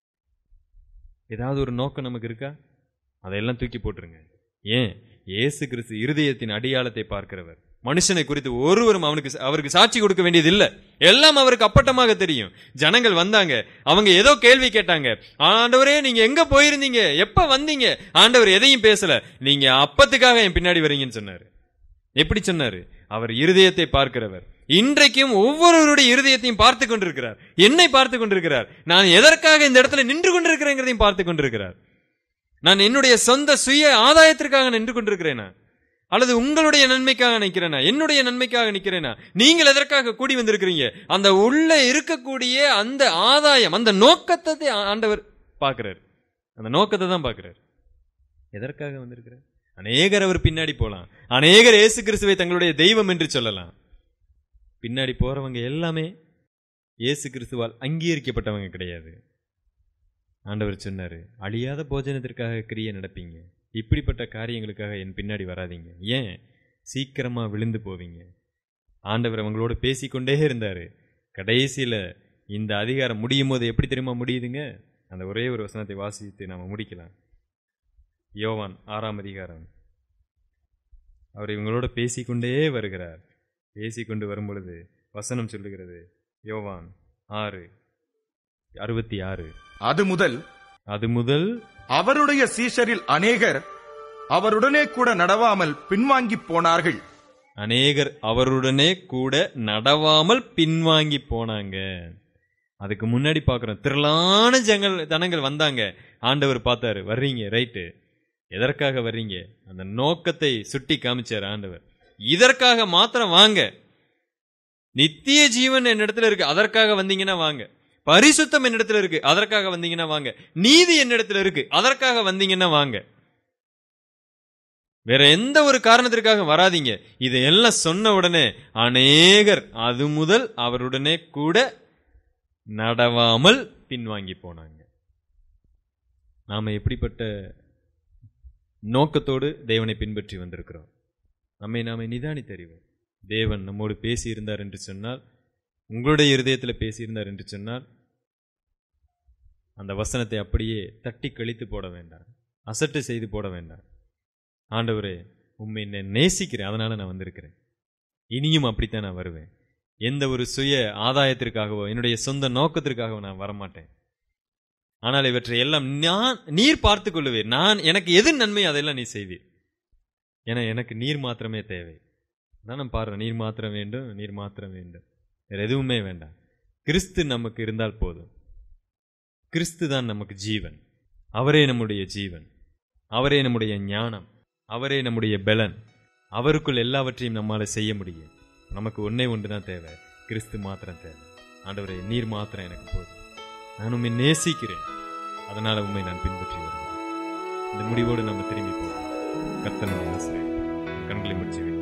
ஏதாவது ஒரு நோக்கம் நமக்கு இருக்கா அதையெல்லாம் தூக்கி போட்டுருங்க ஏன் இயேசு கிறிஸ்து இருதயத்தின் அடியாளத்தை பார்க்கிறவர் மனுஷனை குறித்து ஒருவரும் அவனுக்கு அவருக்கு சாட்சி கொடுக்க வேண்டியது இல்ல எல்லாம் அவருக்கு அப்பட்டமாக தெரியும் ஜனங்கள் வந்தாங்க அவங்க ஏதோ கேள்வி கேட்டாங்க ஆண்டவரே நீங்க எங்க போயிருந்தீங்க எப்ப வந்தீங்க ஆண்டவர் எதையும் பேசல நீங்க அப்பத்துக்காக என் பின்னாடி வரீங்கன்னு சொன்னாரு எப்படி சொன்னாரு அவர் இருதயத்தை பார்க்கிறவர் இன்றைக்கும் ஒவ்வொருவருடைய இருதயத்தையும் பார்த்து கொண்டிருக்கிறார் என்னை பார்த்து கொண்டிருக்கிறார் நான் எதற்காக இந்த இடத்துல நின்று கொண்டிருக்கிறேங்கிறதையும் பார்த்து கொண்டிருக்கிறார் நான் என்னுடைய சொந்த சுய ஆதாயத்திற்காக நின்று கொண்டிருக்கிறேனா அல்லது உங்களுடைய நன்மைக்காக நிற்கிறேனா என்னுடைய நன்மைக்காக நிற்கிறேனா நீங்கள் எதற்காக கூடி வந்திருக்கிறீங்க அந்த உள்ள இருக்கக்கூடிய அந்த ஆதாயம் அந்த நோக்கத்தை ஆண்டவர் பார்க்கிறார் அந்த நோக்கத்தை தான் பார்க்கிறார் எதற்காக வந்திருக்கிறார் அநேகர் அவர் பின்னாடி போலாம் அநேகர் இயேசு கிறிஸ்துவை தங்களுடைய தெய்வம் என்று சொல்லலாம் பின்னாடி போறவங்க எல்லாமே இயேசு கிறிஸ்துவால் அங்கீகரிக்கப்பட்டவங்க கிடையாது ஆண்டவர் சொன்னாரு அழியாத போஜனத்திற்காக கிரியை நடப்பீங்க இப்படிப்பட்ட காரியங்களுக்காக என் பின்னாடி வராதீங்க ஏன் சீக்கிரமா விழுந்து போவீங்க ஆண்டவர் அவங்களோட பேசிக்கொண்டே இருந்தாரு கடைசியில இந்த அதிகாரம் முடியும் போது எப்படி தெரியுமா முடியுதுங்க அந்த ஒரே ஒரு வசனத்தை வாசித்து நாம முடிக்கலாம் யோவான் ஆறாம் அதிகாரம் அவர் இவங்களோட பேசிக்கொண்டே வருகிறார் பேசிக்கொண்டு வரும் பொழுது வசனம் சொல்லுகிறது யோவான் ஆறு அறுபத்தி ஆறு அது முதல் அது முதல் அவருடைய சீஷரில் அநேகர் அவருடனே கூட நடவாமல் பின்வாங்கி போனார்கள் அநேகர் அவருடனே கூட நடவாமல் பின்வாங்கி போனாங்க அதுக்கு முன்னாடி பார்க்குறோம் திரளான ஜனங்கள் ஜனங்கள் வந்தாங்க ஆண்டவர் பார்த்தாரு வர்றீங்க ரைட்டு எதற்காக வர்றீங்க அந்த நோக்கத்தை சுட்டி காமிச்சார் ஆண்டவர் இதற்காக மாத்திரம் வாங்க நித்திய ஜீவன் என்னிடத்துல இருக்கு அதற்காக வந்தீங்கன்னா வாங்க பரிசுத்தம் என்னிடத்துல இருக்கு அதற்காக வந்தீங்கன்னா வாங்க நீதி என்னிடத்துல இருக்கு அதற்காக வந்தீங்கன்னா வாங்க வேற எந்த ஒரு காரணத்திற்காக வராதீங்க இதையெல்லாம் சொன்ன உடனே அநேகர் அது முதல் அவருடனே கூட நடவாமல் பின்வாங்கி போனாங்க நாம எப்படிப்பட்ட நோக்கத்தோடு தேவனை பின்பற்றி வந்திருக்கிறோம் நம்மை நாம நிதானித்தறிவோம் தேவன் நம்மோடு பேசியிருந்தார் என்று சொன்னால் உங்களுடைய இருதயத்தில் பேசியிருந்தார் என்று சொன்னால் அந்த வசனத்தை அப்படியே தட்டி கழித்து போட வேண்டாம் அசட்டு செய்து போட வேண்டாம் ஆண்டவரே உண்மை நான் நேசிக்கிறேன் அதனால நான் வந்திருக்கிறேன் இனியும் அப்படித்தான் நான் வருவேன் எந்த ஒரு சுய ஆதாயத்திற்காகவோ என்னுடைய சொந்த நோக்கத்திற்காகவோ நான் வரமாட்டேன் ஆனால் இவற்றை எல்லாம் நான் நீர் பார்த்துக் கொள்ளுவீர் நான் எனக்கு எது நன்மை அதெல்லாம் நீ செய்வீர் ஏன்னா எனக்கு நீர் மாத்திரமே தேவை தான் நான் பாடுறேன் நீர் மாத்திரம் வேண்டும் நீர் மாத்திரம் வேண்டும் வேற எதுவுமே வேண்டாம் கிறிஸ்து நமக்கு இருந்தால் போதும் கிறிஸ்து தான் நமக்கு ஜீவன் அவரே நம்முடைய ஜீவன் அவரே நம்முடைய ஞானம் அவரே நம்முடைய பலன் அவருக்குள் எல்லாவற்றையும் நம்மால செய்ய முடியும் நமக்கு ஒன்னே ஒன்று தான் தேவை கிறிஸ்து மாத்திரம் தேவை ஆண்டவரே நீர் மாத்திரம் எனக்கு போதும் நான் உண்மை நேசிக்கிறேன் அதனால உண்மை நான் பின்பற்றி வருகிறேன் இந்த முடிவோடு நம்ம திரும்பி போகிறோம் கர்த்தனுடைய ஆசிரியர் கண்களை முடிச்சு